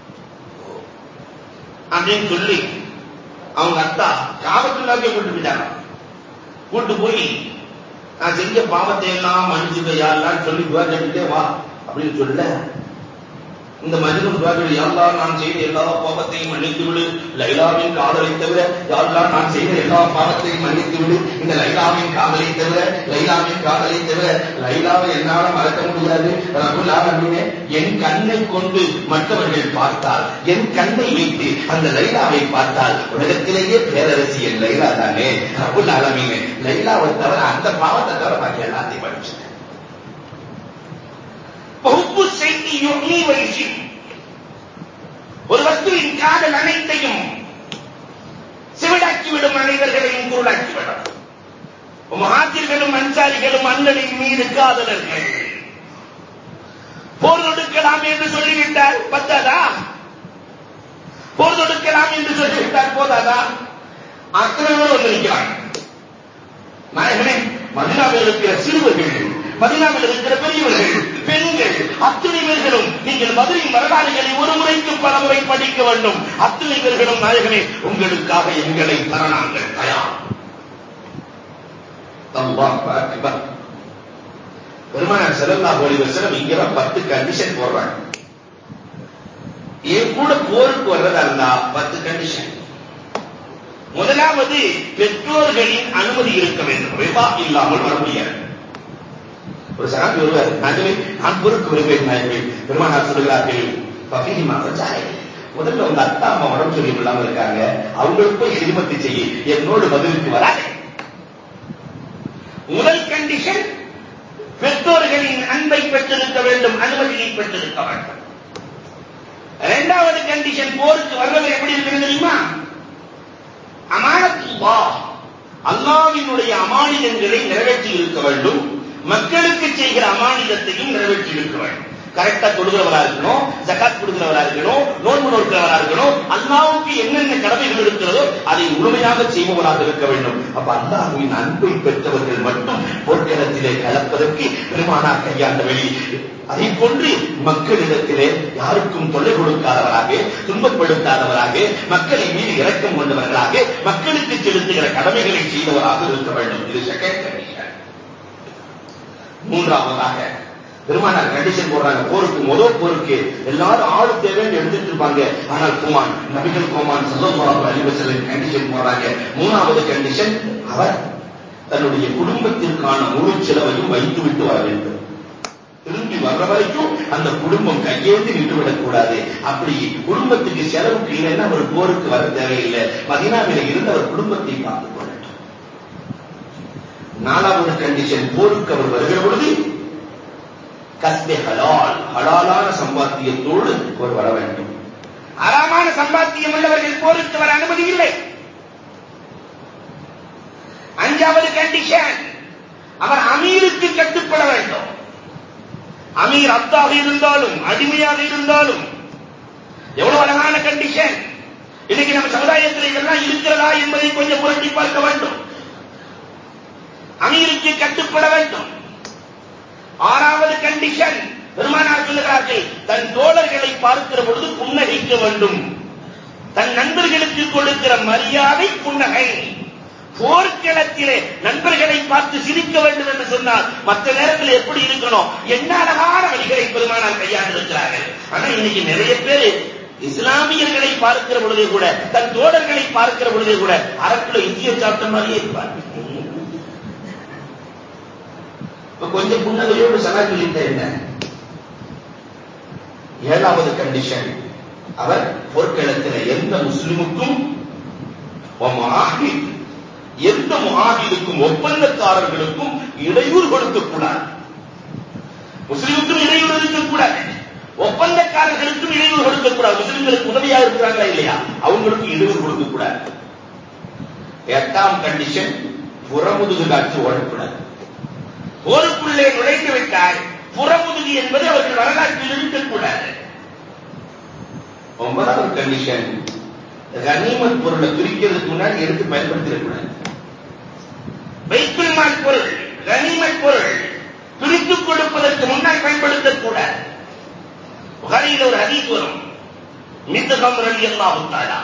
அப்படின்னு சொல்லி அவங்க அத்தா காவத்துள்ளாக்கே கூட்டு போயிட்டாங்க கூட்டு போய் நான் செஞ்ச பாவத்தை எல்லாம் மன்னிச்சுக்க யாரெல்லாம் சொல்லி துவா கேட்டுட்டே வா அப்படின்னு சொல்ல இந்த மனிதன் துவாக்கள் யாரெல்லாம் நான் செய்த எல்லா பாவத்தையும் மன்னித்து விடு லைலாவின் காதலை தவிர யாரெல்லாம் நான் செய்த எல்லா பாவத்தையும் மன்னித்து விடு இந்த லைலாவின் காதலை தவிர லைலாவின் காதலை தவிர லைலாவை என்னால மறக்க முடியாது ரகுல் ஆலமீனே என் கண்ணை கொண்டு மற்றவர்கள் பார்த்தால் என் கண்ணை வைத்து அந்த லைலாவை பார்த்தால் உலகத்திலேயே பேரரசி என் லைலா தானே ரகுல் ஆலமீனே லைலாவை தவிர அந்த பாவத்தை தவிர பாக்கி எல்லாத்தையும் படிச்சுட்டேன் பகுப்பு செய்தி யோகி வயசி ஒரு வஸ்துவின் காதல் அனைத்தையும் சிவிடாக்கிவிடும் மனிதர்களையும் குருடாக்கிவிடும் மகாத்திர்களும் அன்சாரிகளும் அண்ணனின் மீது காதலர்கள் போர் தொடுக்கலாம் என்று சொல்லிவிட்டார் பத்தாதா போர் தொடுக்கலாம் என்று சொல்லிவிட்டார் போதாதா அத்தனை பேர் வந்து நிற்கிறாங்க நாயகனே மதினாவில் இருக்கிற சிறுவர்கள் மதினாவில் இருக்கிற பெரியவர்கள் பெண்கள் அத்தனை பேர்களும் நீங்கள் மதுரையின் வரலாறுகளை ஒரு முறைக்கு பல முறை படிக்க வேண்டும் அத்தனை பேர்களும் நாயகனே உங்களுக்காக எங்களை தர நாங்கள் தயார் பெருமானார் செல்லல்லா ஒளிவசனம் இங்கதான் பத்து கண்டிஷன் போடுறாங்க என் கூட போருக்கு வர்றதா இருந்தா பத்து கண்டிஷன் முதலாவது பெற்றோர்களின் அனுமதி இருக்க வேண்டும் ரிபா இல்லாமல் வர முடியாது ஒரு சகாபி ஒருவர் நாங்களே நான் பொறுக்கு வருவேன் நாயகர்கள் பெருமானார் சொல்கிறார்கள் பகிரிமா வச்சாய் முதல்ல உங்க அத்தா அம்மா உடம்பு சொல்லி இல்லாம இருக்காங்க அவங்களுக்கு போய் சிறுமத்தை செய்ய என்னோடு பதிலுக்கு வராது முதல் கண்டிஷன் பெற்றோர்களின் அன்பை பெற்றிருக்க வேண்டும் அனுமதியை பெற்றிருக்க வேண்டும் இரண்டாவது கண்டிஷன் போருக்கு வர்றவர் எப்படி இருக்கிறது தெரியுமா அமானத்துவா அல்லாவினுடைய அமானிதங்களை நிறைவேற்றி இருக்க வேண்டும் மக்களுக்கு செய்கிற அமானிதத்தையும் நிறைவேற்றி இருக்க வேண்டும் கரெக்டா தொழுகிறவரா இருக்கணும் ஜகாத் கொடுக்கிறவரா இருக்கணும் நோன்பு நோக்கிறவரா இருக்கணும் அல்லாவுக்கு என்னென்ன கடமைகள் இருக்கிறதோ அதை முழுமையாக செய்பவராக இருக்க வேண்டும் அப்ப அல்லாஹுவின் அன்பை பெற்றவர்கள் மட்டும் போர்க்களத்திலே கலப்பதற்கு பெருமானார் கையாண்ட வழி அதை போன்று மக்களிடத்திலே யாருக்கும் தொல்லை கொடுக்காதவராக துன்பப்படுத்தாதவராக மக்களை மீது இரக்கம் கொண்டவர்களாக மக்களுக்கு செலுத்துகிற கடமைகளை செய்தவராக இருக்க வேண்டும் இது செகண்ட் கண்டிஷன் மூன்றாவதாக பெருமானார் கண்டிஷன் போடுறாங்க போருக்கு முதல் போருக்கு எல்லாரும் ஆளு தேவைன்னு எடுத்துட்டு இருப்பாங்க ஆனால் குமான் நபிகள் குமான் சல்லல்லாஹு அலைஹி வஸல்லம் கண்டிஷன் போடுறாங்க மூணாவது கண்டிஷன் அவர் தன்னுடைய குடும்பத்திற்கான முழு செலவையும் வைத்து விட்டு வர வேண்டும் திரும்பி வர்ற வரைக்கும் அந்த குடும்பம் கையேந்து நின்று விடக்கூடாது அப்படி குடும்பத்துக்கு செலவுக்கு இல்லைன்னா அவர் போருக்கு வர தேவையில்லை மதினாவில இருந்து அவர் குடும்பத்தை பார்த்துக் கொள்ளட்டும் நாலாவது கண்டிஷன் போருக்கு அவர் வருகிற பொழுது கஸ்பே ஹலால் ஹலாலான சம்பாத்தியத்தோடு அவர் வர வேண்டும் அறாமான சம்பாத்தியம் உள்ளவர்கள் போருக்கு வர அனுமதி இல்லை அஞ்சாவது கண்டிஷன் அவர் அமீருக்கு கட்டுப்பட வேண்டும் அமீர் அத்தாக இருந்தாலும் அடிமையாக இருந்தாலும் எவ்வளவு அழகான கண்டிஷன் இன்னைக்கு நம்ம சமுதாயத்தில் இதெல்லாம் இருக்கிறதா என்பதை கொஞ்சம் புரட்டி பார்க்க வேண்டும் அமீருக்கு கட்டுப்பட வேண்டும் ஆறாவது கண்டிஷன் பெருமானார் சொல்லுகிறார்கள் தன் தோழர்களை பார்க்கிற பொழுது புன்னகைக்க வேண்டும் தன் நண்பர்களுக்கு கொடுக்கிற மரியாதை புன்னகை போர்க்களத்திலே நண்பர்களை பார்த்து சிரிக்க வேண்டும் என்று சொன்னால் மற்ற நேரத்தில் எப்படி இருக்கணும் என்ன அழகான வழிகளை பெருமானார் கையாண்டிருக்கிறார்கள் ஆனா இன்னைக்கு நிறைய பேர் இஸ்லாமியர்களை பார்க்கிற பொழுதே கூட தன் தோழர்களை பார்க்கிற பொழுதே கூட அரக்குல இந்திய சாப்பிட்ட மாதிரியே இருப்பார் கொஞ்சம் புன்னகையோடு சலாய் சொல்லிட்ட என்ன ஏழாவது கண்டிஷன் அவர் போர்க்களத்தில் எந்த முஸ்லிமுக்கும் எந்த முகாமிலுக்கும் ஒப்பந்தக்காரர்களுக்கும் இடையூறு கொடுக்கக்கூடாது முஸ்லிமுக்கும் இடையூறு இருக்கக்கூடாது ஒப்பந்தக்காரர்களுக்கும் இடையூறு கொடுக்கக்கூடாது முஸ்லிம்களுக்கு உதவியா இருக்கிறாங்களா இல்லையா அவங்களுக்கும் இடையூறு கொடுக்கக்கூடாது எட்டாம் கண்டிஷன் புறமுதுகு காட்சி ஓடக்கூடாது போருக்குள்ளே நுழைந்து விட்டால் புறமுதுகு என்பது அவர்கள் வரலாற்றில் இருக்கக்கூடாது ஒன்பதாவது கண்டிஷன் கனிமத் பொருளை பிரிக்கிறதுக்கு முன்னாடி எடுத்து பயன்படுத்திடக்கூடாது வைத்துல் மால் பொருள் கனிமத் பொருள் பிரித்துக் கொடுப்பதற்கு முன்னால் பயன்படுத்தக்கூடாது புகாரியில் ஒரு ஹதீஸ் வரும் மித்தகம் ரலி அல்லாஹு தாலா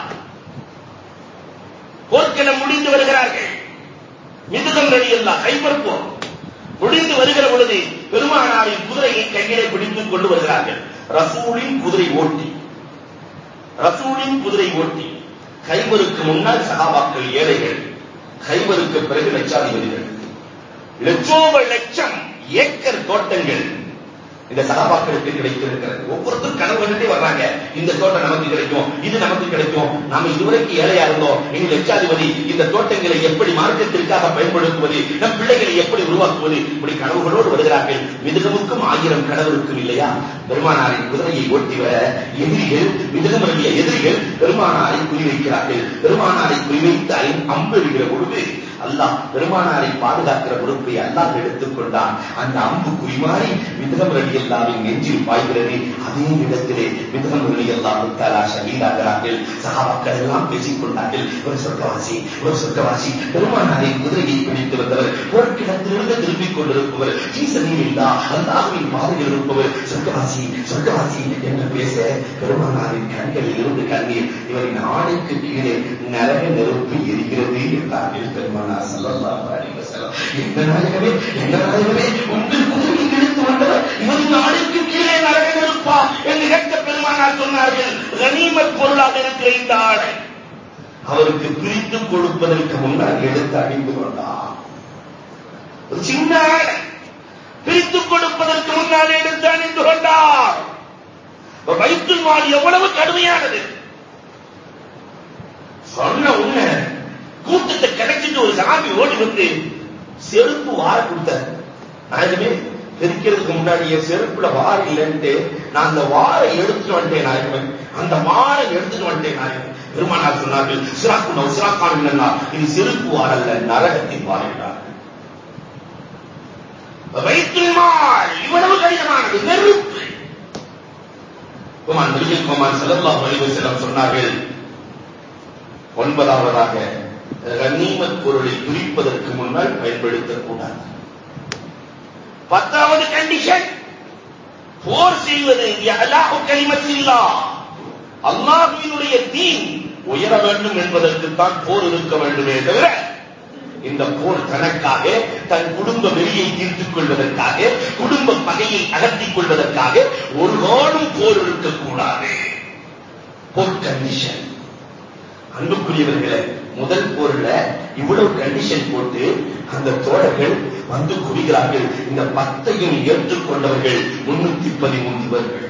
போர்க்களம் முடிந்து வருகிறார்கள் மிதுகம் ரலி அல்லா கைப்பர் போர் முடிந்து வருகிற பொழுது பெருமானாரின் குதிரையை கையிலே பிடித்துக் கொண்டு வருகிறார்கள் ரசூலின் குதிரை ஓட்டி ரசூலின் குதிரை ஓட்டி கைவருக்கு முன்னால் சகாபாக்கள் ஏழைகள் கைவருக்கு பிறகு லட்சாதிபதிகள் லட்சோப லட்சம் ஏக்கர் தோட்டங்கள் இந்த சகாபாக்களுக்கு கிடைத்திருக்கிறது ஒவ்வொருத்தரும் கனவு கண்டுட்டே வர்றாங்க இந்த தோட்டம் நமக்கு கிடைக்கும் இது நமக்கு கிடைக்கும் நாம இதுவரைக்கும் ஏழையா இருந்தோம் எங்க லட்சாதிபதி இந்த தோட்டங்களை எப்படி மார்க்கத்திற்காக பயன்படுத்துவது நம் பிள்ளைகளை எப்படி உருவாக்குவது இப்படி கனவுகளோடு வருகிறார்கள் மிதுகமுக்கும் ஆயிரம் கனவு இருக்கும் இல்லையா பெருமானாரின் குதிரையை ஓட்டி வர எதிரிகள் மிதுகம் வழிய எதிரிகள் பெருமானாரை குறிவைக்கிறார்கள் பெருமானாரை குறிவைத்து அம்பெறுகிற பொழுது அல்லாஹ் பெருமானாரை பாதுகாக்கிற பொறுப்பை அல்லாஹ் எடுத்துக் கொண்டான் அந்த அம்பு குறிமாறி மிதகம் ரலி அல்லாவின் நெஞ்சில் பாய்கிறது அதே இடத்திலே மிதகம் ரலி அல்லாஹு தாலா ஷஹீதாகிறார்கள் சகாபாக்கள் எல்லாம் பேசிக் கொண்டார்கள் ஒரு சொர்க்கவாசி ஒரு சொர்க்கவாசி பெருமானாரை குதிரையை பிடித்து வந்தவர் போர்க்கிடத்திலிருந்து திரும்பிக் கொண்டிருப்பவர் சீசனில் இல்லா அல்லாஹுவின் பாதையில் இருப்பவர் சொர்க்கவாசி சொர்க்கவாசி என்று பேச பெருமானாரின் கண்களில் இருந்து கண்ணீர் இவரின் ஆடைக்கு கீழே நரக நெருப்பு எரிகிறது என்றார்கள் பெருமானார் ஸல்லல்லாஹு அலைஹி வஸல்லம் என்ன நாயகமே என்ன நாயகமே உங்கள் குதிரையை இழுத்து வந்தவர் இவரின் ஆடைக்கு கீழே நரக நெருப்பா என்று கேட்க பெருமானார் சொன்னார்கள் கனிமத் பொருளாக இருக்கிற இந்த ஆடை அவருக்கு பிரித்து கொடுப்பதற்கு முன்னால் எடுத்து அணிந்து கொண்டார் ஒரு சின்ன ஆடை பிரித்துக் கொடுப்பதற்கு முன்னால் எடுத்து அணிந்து கொண்டார் வைத்துல் மால் எவ்வளவு கடுமையானது சொன்ன உடனே கூட்டத்தை கிடைச்சிட்டு ஒரு சாமி ஓடி வந்து செருப்பு வார கொடுத்தார் நாயகமே தெரிக்கிறதுக்கு முன்னாடி என் செருப்புல வார் இல்லைன்ட்டு நான் அந்த வாரை எடுத்துட்டு வந்துட்டேன் நாயகன் அந்த வாரை எடுத்துட்டு வந்துட்டேன் நாயகன் பெருமானார் சொன்னார்கள் சிராக்கு நோ சிராக்கான் இது செருப்பு வார் அல்ல நரகத்தின் வார் என்றார் வைத்துல் மால் இவ்வளவு கடினமானது நெருப்பு குமான் நபிகள் குமான் ஸல்லல்லாஹு அலைஹி வஸல்லம் சொன்னார்கள் ஒன்பதாவதாக கண்ணிமத் பொருளை குறிப்பதற்கு முன்னால் பயன்படுத்தக்கூடாது பத்தாவது கண்டிஷன் போர் செய்வது அல்லாஹு கலிமத்தில்லா அல்லாஹுவினுடைய தீன் உயர வேண்டும் என்பதற்குத்தான் போர் இருக்க வேண்டுமே தவிர இந்த போர் தனக்காக தன் குடும்ப வெளியை தீர்த்துக் கொள்வதற்காக குடும்ப பகையை அகற்றிக் கொள்வதற்காக ஒரு நாளும் போர் இருக்கக்கூடாது போர் கண்டிஷன் அன்புக்குரியவர்களே முதல் போர்ல இவ்வளவு கண்டிஷன் போட்டு அந்த தோழர்கள் வந்து குவிகிறார்கள் இந்த பத்தையும் ஏற்றுக்கொண்டவர்கள் முன்னூத்தி பதிமூன்று பேர்கள்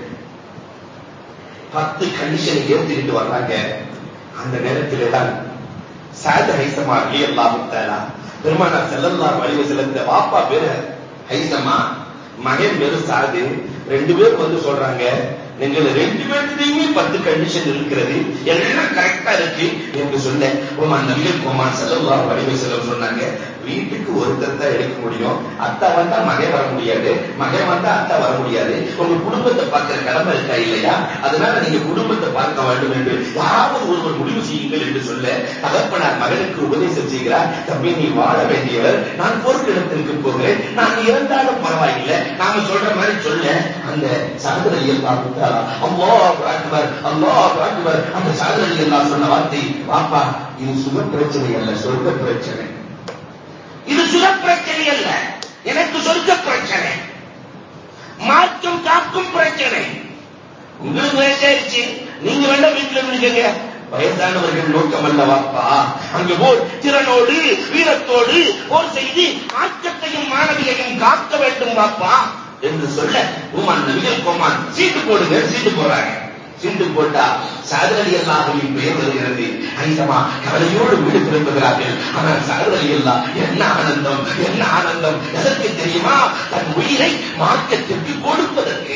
பத்து கண்டிஷனை ஏற்றுக்கிட்டு வர்றாங்க அந்த நேரத்திலே தான் சாத ஹைசமா அலி அல்லாஹு தாலா பெருமானார் செல்லல்லா வழிவ செலுத்த வாப்பா பேரு ஹைசமா மகன் பேரு சாது ரெண்டு பேர் வந்து சொல்றாங்க நீங்கள் ரெண்டு பேர்த்துலையுமே பத்து கண்டிஷன் இருக்கிறது எல்லாம் கரெக்டா இருக்கு என்று சொல்ல ஓமான் நபிகள் கோமான் செல்லல்லா வடிவை செல்லம் சொன்னாங்க வீட்டுக்கு ஒருத்தர் தான் எடுக்க முடியும் அத்தா வந்தா மகன் வர முடியாது மகன் வந்தா அத்தா வர முடியாது உங்க குடும்பத்தை பார்க்கிற கடமை இருக்கா இல்லையா அதனால நீங்க குடும்பத்தை பார்க்க வேண்டும் என்று யாராவது ஒருவர் முடிவு செய்யுங்கள் என்று சொல்ல தகப்பனார் மகனுக்கு உபதேசம் செய்கிறார் தம்பி நீ வாழ வேண்டியவர் நான் போர்க்கிடத்திற்கு போகிறேன் நான் இறந்தாலும் பரவாயில்லை நாம சொல்ற மாதிரி சொல்ல அந்த சாதனை எல்லாம் அல்லாஹ் அக்பர் அல்லாஹ் அக்பர் அந்த சாதனை எல்லாம் சொன்ன வார்த்தை பாப்பா இது சுக பிரச்சனை அல்ல சொர்க்க பிரச்சனை இது சுக பிரச்சனை அல்ல எனக்கு சொர்க்க பிரச்சனை மாற்றம் காக்கும் பிரச்சனை உங்களுக்கு வயசாயிருச்சு நீங்க வேண்டாம் வீட்டுல இருந்துக்கங்க வயதானவர்கள் நோக்கம் அல்லவாப்பா அங்கு போர் திறனோடு வீரத்தோடு போர் செய்து ஆக்கத்தையும் மாணவியையும் காக்க வேண்டும் பாப்பா என்று சொல்ல உமான் நபிகள் கோமான் சீட்டு போடுங்க சீட்டு போடுறாங்க சீட்டு போட்டா சாதரலி அல்லாஹின் பெயர் வருகிறது ஐசமா கவலையோடு வீடு திரும்புகிறார்கள் ஆனால் சாதரலி அல்லா என்ன ஆனந்தம் என்ன ஆனந்தம் எதற்கு தெரியுமா தன் உயிரை மார்க்கத்திற்கு கொடுப்பதற்கு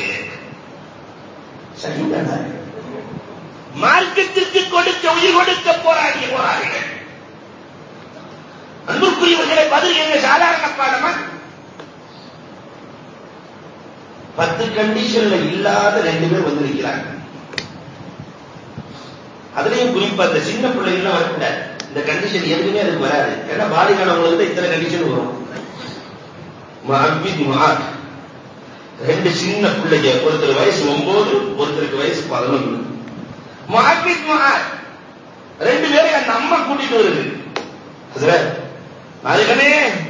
சரிதானே மார்க்கத்திற்கு கொடுக்க உயிர் கொடுக்க போராடிய போராடிகள் அன்புக்குரியவர்களை பதில் என்ன சாதாரண பாடமா பத்து கண்டிஷன்ல இல்லாத ரெண்டு பேர் வந்திருக்கிறாங்க அதுலயும் குறிப்பா இந்த சின்ன பிள்ளைகள்லாம் வரக்கூடாது இந்த கண்டிஷன் எதுவுமே அதுக்கு வராது ஏன்னா பாலிகானவங்களுக்கு தான் இத்தனை கண்டிஷன் வரும் மஹபித் மஹாத் ரெண்டு சின்ன பிள்ளைங்க ஒருத்தர் வயசு ஒன்பது ஒருத்தருக்கு வயசு பதினொன்று மஹபித் மஹாத் ரெண்டு பேரும் அந்த அம்மா கூட்டிட்டு வருது அதுக்கனே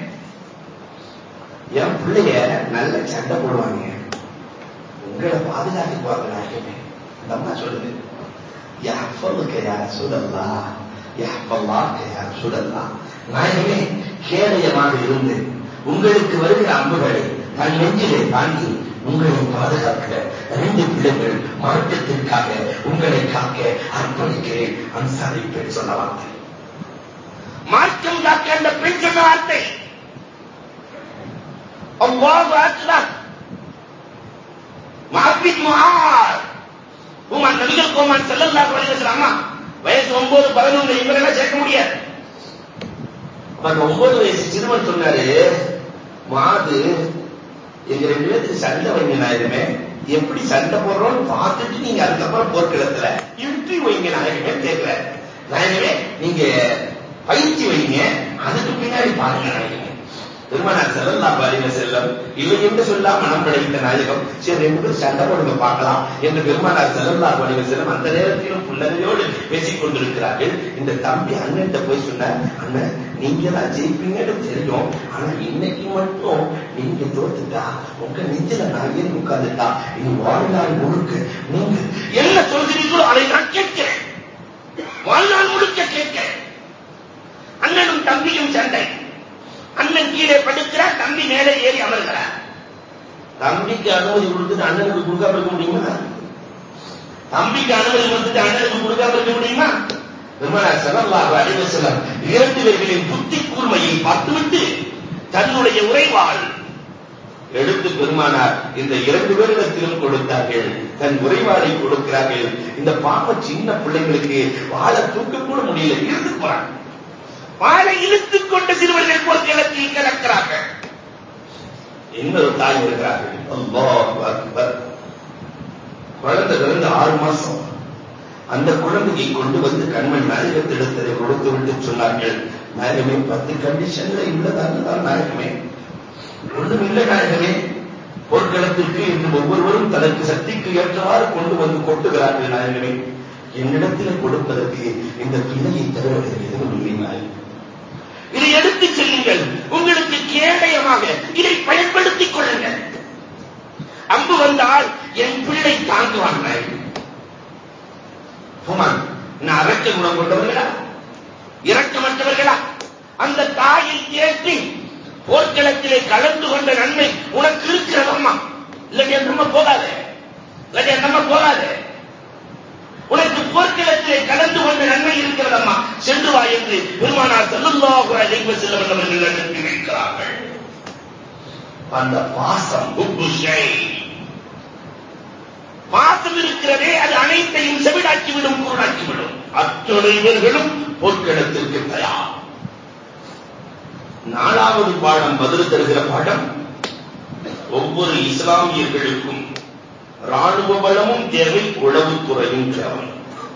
என் பிள்ளைய நல்ல சண்டை போடுவாங்க உங்களை பாதுகாத்துக்குவாங்க நாயகமே அந்த அம்மா சொல்லுது يحفظك يا رسول الله يحفظك يا رسول الله நாயகமே கேடயமாக இருந்து உங்களுக்கு வருகிற அம்புகளை தன் நெஞ்சிலே தாங்கி உங்களை பாதுகாக்க ரெண்டு பிள்ளைகள் மார்க்கத்திற்காக உங்களை காக்க அர்ப்பணிக்கிறேன் அன்சாரி பெண் சொன்ன வார்த்தை மார்க்கம் காக்க அந்த பெண் சொன்ன வார்த்தை அல்லாஹ் அக்பர் மாபித் முஆர் உமான் நபிகள் கோமான் செல்லல்லாஹு அலைஹி வஸல்லம் அம்மா வயசு ஒன்பது பதினொன்று இவரெல்லாம் சேர்க்க முடியாது அந்த ஒன்பது வயசு சிறுவன் சொன்னாரு மாது எங்க ரெண்டு பேருக்கு சண்டை வைங்க நாயகமே எப்படி சண்டை போடுறோம்னு பார்த்துட்டு நீங்க அதுக்கப்புறம் போர்க்களத்துல இழுத்து வைங்க நாயகமே கேட்கிற நாயகமே நீங்க பயிற்சி வைங்க அதுக்கு பின்னாடி பாருங்க நாயகமே பெருமானார் செல்லல்லா பாலின செல்லம் இல்லை என்று சொல்லா மனம் படைத்த நாயகம் சரி ரெண்டு பேரும் சண்டை போடுங்க பார்க்கலாம் என்று பெருமானார் செல்லல்லா பாலின செல்லம் அந்த நேரத்திலும் புன்னகையோடு பேசிக் கொண்டிருக்கிறார்கள் இந்த தம்பி அண்ணன்ட்ட போய் சொன்னார் அண்ணன் நீங்க தான் ஜெயிப்பீங்கன்னு தெரியும் ஆனா இன்னைக்கு மட்டும் நீங்க தோத்துட்டா உங்க நெஞ்சில நான் ஏறி உட்கார்ந்துட்டா இது வாழ்நாள் முழுக்க நீங்க என்ன சொல்கிறீர்களோ அதை நான் கேட்கிறேன் வாழ்நாள் முழுக்க கேட்கிறேன் அண்ணனும் தம்பியும் சண்டை அண்ணன் கீழே படுக்கிறார் தம்பி மேலே ஏறி அமர்கிறார் தம்பிக்கு அனுமதி கொடுத்துட்டு அண்ணனுக்கு கொடுக்காம இருக்க முடியுமா தம்பிக்கு அனுமதி கொடுத்துட்டு அண்ணனுக்கு கொடுக்காம இருக்க முடியுமா பெருமானார் ஸல்லல்லாஹு அலைஹி வஸல்லம் இரண்டு பேர்களின் புத்தி கூர்மையை பார்த்துவிட்டு தன்னுடைய உரைவாள் எடுத்து பெருமானார் இந்த இரண்டு பேரிடத்திலும் கொடுத்தார்கள் தன் உறைவாளை கொடுக்கிறார்கள் இந்த பாப்ப சின்ன பிள்ளைங்களுக்கு வாழை தூக்க கூட முடியல இருந்து போறாங்க வாழை இழுத்துக் கொண்ட சிறுவர்கள் போர்க்களத்தில் கலக்கிறார்கள் இன்னொரு தாய் வருகிறார்கள் அல்லாஹ் அக்பர் குழந்தை பிறந்து ஆறு மாசம் அந்த குழந்தையை கொண்டு வந்து கண்மண் நாயகத்திடத்தை கொடுத்து விட்டு சொன்னார்கள் நாயகமே பத்து கண்டிஷன்ல உள்ளதாக தான் நாயகமே ஒன்றும் இல்லை நாயகமே போர்க்களத்திற்கு இன்று ஒவ்வொருவரும் தனக்கு சக்திக்கு ஏற்றவாறு கொண்டு வந்து கொட்டுகிறார்கள் நாயகமே என்னிடத்தில் கொடுப்பதற்கு இந்த பிள்ளையை தவிர வேறு எதுவும் இல்லை நாயகம் இதை எடுத்துச் செல்லுங்கள் உங்களுக்கு கேடயமாக இதை பயன்படுத்திக் கொள்ளுங்கள் அம்பு வந்தால் என் பிள்ளை தாங்குவான் நாயகம் ஹுமான் நான் அரக்க குணம் கொண்டவர்களா இரக்கமற்றவர்களா அந்த தாயை ஏற்றி போர்க்களத்திலே கலந்து கொண்ட நன்மை உனக்கு இருக்கிறதம்மா இல்லையா நம்ம போகாது இல்லையா நம்ம போகாது உனக்கு போர்க்களத்திலே கலந்து கொண்ட நன்மை இருக்கிறதம்மா சென்று வா என்று பெருமானார் செல்லுல்லாஹு அலைஹி வஸல்லம் அவர்கள் அனுப்பி வைக்கிறார்கள் அந்த பாசம் உப்பு பாசம் இருக்கிறதே அது அனைத்தையும் செவிடாக்கிவிடும் குருடாக்கிவிடும் அத்தனை பேர்களும் போர்க்களத்திற்கு தயார் நாலாவது பாடம் பதில் தருகிற பாடம் ஒவ்வொரு இஸ்லாமியர்களுக்கும் ராணுவ பலமும் தேவை உளவுத்துறையும் தேவை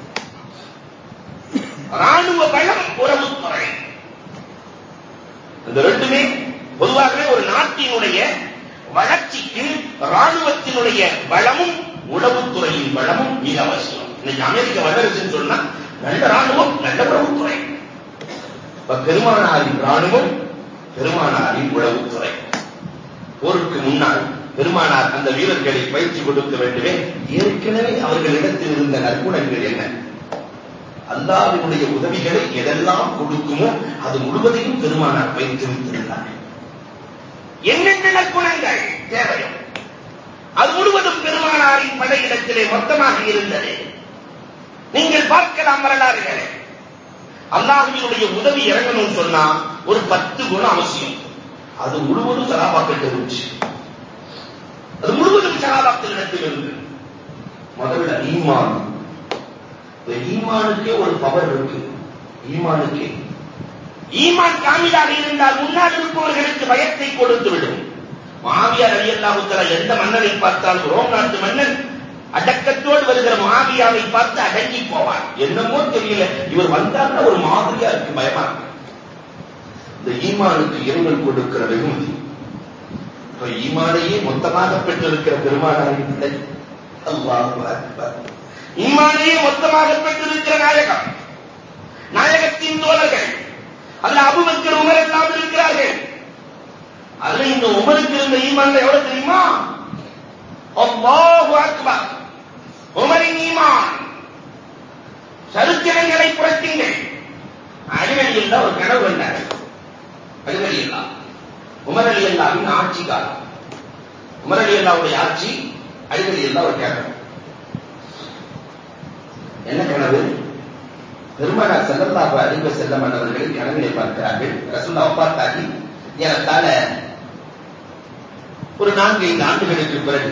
ராணுவ பலம் உறவுத்துறை அந்த ரெண்டுமே பொதுவாகவே ஒரு நாட்டினுடைய வளர்ச்சிக்கு ராணுவத்தினுடைய பலமும் உளவுத்துறையின் பலமும் மிக அவசியம் இன்னைக்கு அமெரிக்க வல்லரசுன்னு சொன்னா நல்ல ராணுவம் நல்ல உளவுத்துறை இப்ப பெருமானாரின் ராணுவம் பெருமானாரின் உளவுத்துறை போருக்கு முன்னால் பெருமானார் அந்த வீரர்களை பயிற்சி கொடுக்க வேண்டுமே ஏற்கனவே அவர்களிடத்தில் இருந்த நற்குணங்கள் என்ன அல்லாவினுடைய உதவிகளை எதெல்லாம் கொடுக்குமோ அது முழுவதையும் பெருமானார் பயிற்றுவித்திருந்தார் என்னென்ன நற்குணங்கள் தேவையோ அது முழுவதும் பெருமானாரின் படையிடத்திலே மொத்தமாக இருந்தது நீங்கள் பார்க்கலாம் வரலாறுகளை அல்லாஹுவினுடைய உதவி இறங்கணும்னு சொன்னா ஒரு பத்து குணம் அவசியம் அது முழுவதும் சலாபாக்கள் இருந்துச்சு அது முழுவதும் சலாபாக்கள் இடத்தில் இருந்து முதல்ல ஈமான் இந்த ஈமானுக்கே ஒரு பவர் இருக்கு ஈமானுக்கே ஈமான் காமிலாக இருந்தால் முன்னால் இருப்பவர்களுக்கு பயத்தை கொடுத்து விடும் மாவியார் அலி அல்லாஹுத்தலா எந்த மன்னரை பார்த்தாலும் ரோம் நாட்டு மன்னன் அடக்கத்தோடு வருகிற மாவியாவை பார்த்து அடங்கி போவார் என்னமோ தெரியல இவர் வந்தார்னா ஒரு மாதிரியா இருக்கு பயமா இருக்கு இந்த ஈமானுக்கு இறைவன் கொடுக்கிற வெகுமதி இப்ப ஈமானையே மொத்தமாக பெற்றிருக்கிற பெருமானாரின் பிள்ளை அல்லாஹ் அக்பர் ஈமானையே மொத்தமாக பெற்றிருக்கிற நாயகம் நாயகத்தின் தோழர்கள் அதுல அபுபக்கர் உமர் எல்லாம் இருக்கிறார்கள் அதுல இந்த உமருக்கு இருந்த ஈமான்ல எவ்வளவு தெரியுமா அல்லாஹு அக்பர் உமரின் ஈமான் சரித்திரங்களை புரட்டுங்கள் அடிவழி இல்ல ஒரு கனவு கண்டார் அடிவழி இல்லா உமர் அலி அல்லாவின் ஆட்சி காலம் உமர் அலி அல்லாவுடைய ஆட்சி அடிவழி இல்லா ஒரு கனவு என்ன கனவு பெருமானார் செல்லல்லாஹு அலிவ செல்லம் அவர்களை கனவிலே பார்க்கிறார்கள் ரசூல்லா ஒப்பாத்தாகி ஏறத்தாழ ஒரு நான்கு ஐந்து ஆண்டுகளுக்கு பிறகு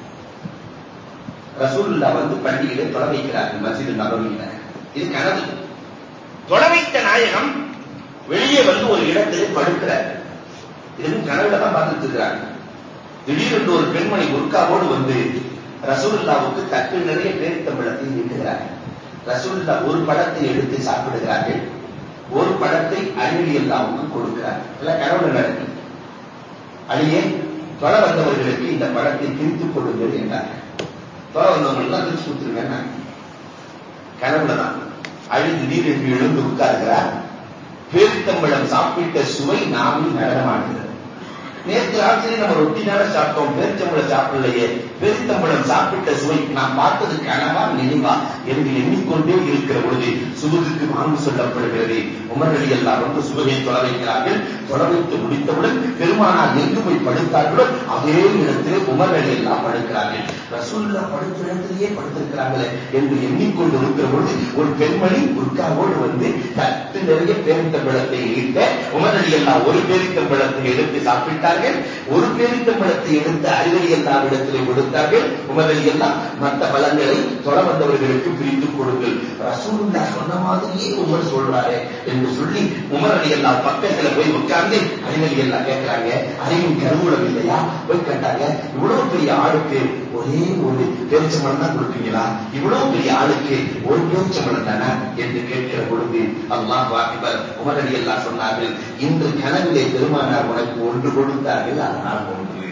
ரசூல்லா வந்து பள்ளியிலே தொலை வைக்கிறார்கள் மசிது நபவியில இது கனவு தொலை வைத்த நாயகம் வெளியே வந்து ஒரு இடத்திலே படுக்கிறார் இதுவும் கனவுல தான் பார்த்துட்டு இருக்கிறாங்க திடீரென்று ஒரு பெண்மணி குர்காவோடு வந்து ரசூலுல்லாவுக்கு தட்டு நிறைய பேரித்தம்பழத்தை நீட்டுகிறார் ரசூலுல்லா ஒரு பழத்தை எடுத்து சாப்பிடுகிறார்கள் ஒரு பழத்தை அழிவி அல்லாவுக்கு கொடுக்கிறார் எல்லாம் கனவுல நடக்கு அழியே தொலை வந்தவர்களுக்கு இந்த பழத்தை பிரித்துக் கொடுங்கள் என்றார்கள் தொலை வந்தவங்க எல்லாம் பிரிச்சு கொடுத்துருங்க கனவுல தான் அழி திடீரென்று எழுந்து உட்கார்கிறார் பேரித்தம்பழம் சாப்பிட்ட சுவை நாவில் நடனமாடுகிறது நேற்று ராத்திரி நம்ம ரொட்டி தானே சாப்பிட்டோம் பேரித்தம்பழம் சாப்பிடலையே பேரித்தம்பழம் சாப்பிட்ட சுவை நாம் பார்த்தது கனவா நினைவா என்று எண்ணிக்கொண்டே இருக்கிற பொழுது சுபகுக்கு வாங்கு சொல்லப்படுகிறது உமர் அலி எல்லாம் வந்து சுபகை தொலை வைக்கிறார்கள் தொலை வைத்து முடித்தவுடன் பெருமானார் எங்கு போய் படுத்தார்களோ அதே இடத்திலே உமர் அலி எல்லாம் படுக்கிறார்கள் ரசூல்லா படுத்த இடத்திலேயே படுத்திருக்கிறாங்களே என்று எண்ணிக்கொண்டு இருக்கிற பொழுது ஒரு பெண்மணி உட்காவோடு வந்து தட்டு நிறைய பேரித்தம்பழத்தை ஈட்ட உமரடி எல்லாம் ஒரு பேரித்தம்பழத்தை எடுத்து சாப்பிட்டார்கள் ஒரு பேரித்தம்பழத்தை எடுத்து அறிவடி எல்லாம் இடத்திலே கொடுத்தார்கள் உமரடி எல்லாம் மற்ற பழங்களை தொட வந்தவர்களுக்கு பிரித்து கொடுங்கள் ரசூலுல்லா சொன்ன மாதிரியே உமர் சொல்றாரு என்று சொல்லி உமரடி எல்லாம் பக்கத்துல போய் உட்கார்ந்து அறிவடி எல்லாம் கேட்கிறாங்க அறிவின் கருவூலம் இல்லையா போய் கேட்டாங்க இவ்வளவு பெரிய ஆளுக்கு ஒரே ஒரு பேரிச்சம்பழம் தான் கொடுப்பீங்களா இவ்வளவு பெரிய ஆளுக்கு ஒரு பேரிச்சம்பழம் தானே என்று கேட்கிற பொழுது அல்லாஹ் அக்பர் உமரடி எல்லாம் சொன்னார்கள் இன்று கனவிலே பெருமானார் உனக்கு ஒன்று கொடுத்தார்கள் அதனால் ஒன்று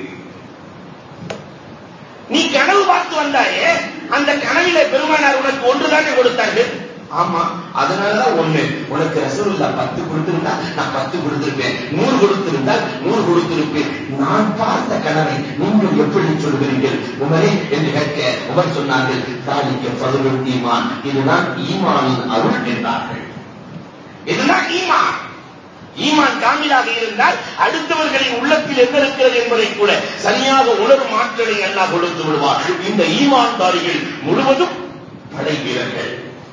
நீ கனவு பார்த்து வந்தாயே அந்த கனவிலே பெருமானார் உனக்கு ஒன்றுதானே கொடுத்தார்கள் ஆமா அதனாலதான் ஒண்ணு உனக்கு ரசூலுல்லா பத்து கொடுத்திருந்தா நான் பத்து கொடுத்திருப்பேன் நூறு கொடுத்திருந்தால் நூறு கொடுத்திருப்பேன் நான் பார்த்த கனவை நீங்கள் எப்படி சொல்கிறீர்கள் உமரே என்று கேட்க உமர் சொன்னார்கள் தாலிக்க பதுவல் ஈமான் இதுதான் ஈமானின் அருள் என்றார்கள் இதுதான் ஈமான் ஈமான் காமிலாக இருந்தால் அடுத்தவர்களின் உள்ளத்தில் என்ன இருக்கிறது என்பதை கூட சரியாக உணரும் ஆற்றலை அல்லாஹ் கொடுத்து விடுவார் இந்த ஈமான்தாரிகள் முழுவதும் படை வீரர்கள்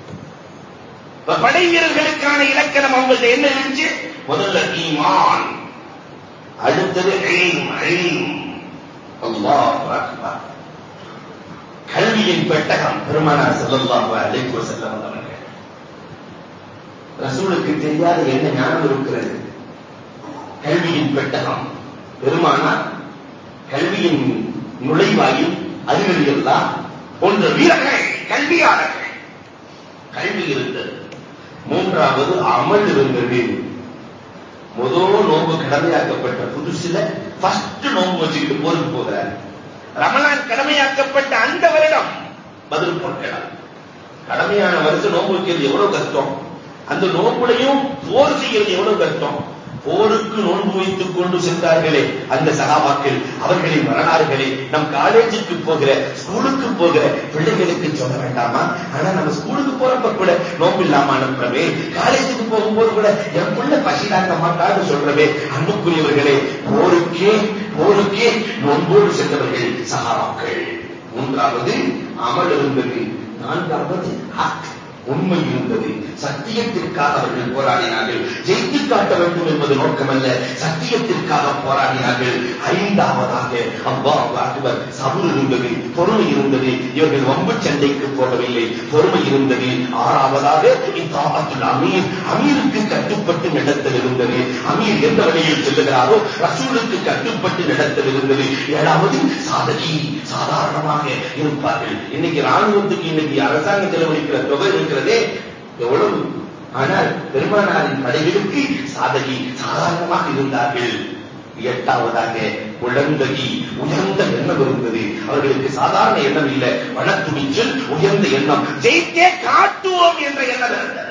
இப்ப படை வீரர்களுக்கான இலக்கணம் அவங்கள்ட்ட என்ன இருந்துச்சு முதல்ல ஈமான் அடுத்தது இல்ம், இல்ம். அல்லாஹ் அக்பர். கல்வியின் பெட்டகம் பெருமானார் ஸல்லல்லாஹு அலைஹி வஸல்லம் அவர்கள் ரசூலுக்கு தெரியாத என்ன ஞானம் இருக்கிறது கல்வியின் பெட்டகம் பெருமானார் கல்வியின் நுழைவாயில் அறிவெளி எல்லாம் போன்ற வீரர்கள் கல்வியாளர்கள் கல்வி இருந்தது மூன்றாவது அமல் இருந்தது முதல் நோன்பு கடமையாக்கப்பட்ட புதுசுல ஃபர்ஸ்ட் நோன்பு வச்சுக்கிட்டு போருக்கு போகிறார் ரமலான் கடமையாக்கப்பட்ட அந்த வருடம் பதில் பொருட்கள் கடமையான வருஷம் நோன்பு வைக்கிறது எவ்வளவு கஷ்டம் அந்த நோன்புலையும் போர் செய்யறது எவ்வளவு கஷ்டம் போருக்கு நோன்பு வைத்துக் கொண்டு சென்றார்களே அந்த சகாபாக்கள் அவர்களின் வரலாறுகளை நம் காலேஜுக்கு போகிற ஸ்கூலுக்கு போகிற பிள்ளைகளுக்கு சொல்ல வேண்டாமா ஆனா நம்ம ஸ்கூலுக்கு போறப்ப கூட நோன்பு இல்லாம அனுப்புறவே காலேஜுக்கு போகும்போது கூட என் பிள்ளை பசி தாங்க மாட்டான்னு சொல்றவே அன்புக்குரியவர்களே போருக்கே போருக்கே நோன்போடு சென்றவர்கள் சகாபாக்கள் மூன்றாவது அமல் இருந்தது நான்காவது ஹக் உண்மை இருந்தது சத்தியத்திற்காக அவர்கள் போராடினார்கள் ஜெயித்து காட்ட வேண்டும் என்பது நோக்கமல்ல சத்தியத்திற்காக போராடினார்கள் ஐந்தாவதாக அல்லாஹ் அக்பர் சபுர் இருந்தது பொறுமை இருந்தது இவர்கள் வம்பு சண்டைக்கு போகவில்லை பொறுமை இருந்தது ஆறாவதாக இத்தாபத்துல் அமீர் அமீருக்கு கட்டுப்பட்டு நடத்தல் இருந்தது அமீர் எந்த வழியில் செல்லுகிறாரோ ரசூலுக்கு கட்டுப்பட்டு நடத்தல் இருந்தது ஏழாவது சாதகி சாதாரணமாக இருப்பார்கள் இன்னைக்கு ராணுவத்துக்கு இன்னைக்கு அரசாங்கம் செலவழிக்கிற தொகை இருக்கிறதே எவ்வளவு ஆனால் பெருமானாரின் படைகளுக்கு சாதகி சாதாரணமாக இருந்தார்கள் எட்டாவதாக குழந்தகி உயர்ந்த எண்ணம் இருந்தது அவர்களுக்கு சாதாரண எண்ணம் இல்லை வனத்துணிச்சல் உயர்ந்த எண்ணம் ஜெயித்தே காட்டுவோம் என்ற எண்ணம் இருந்தது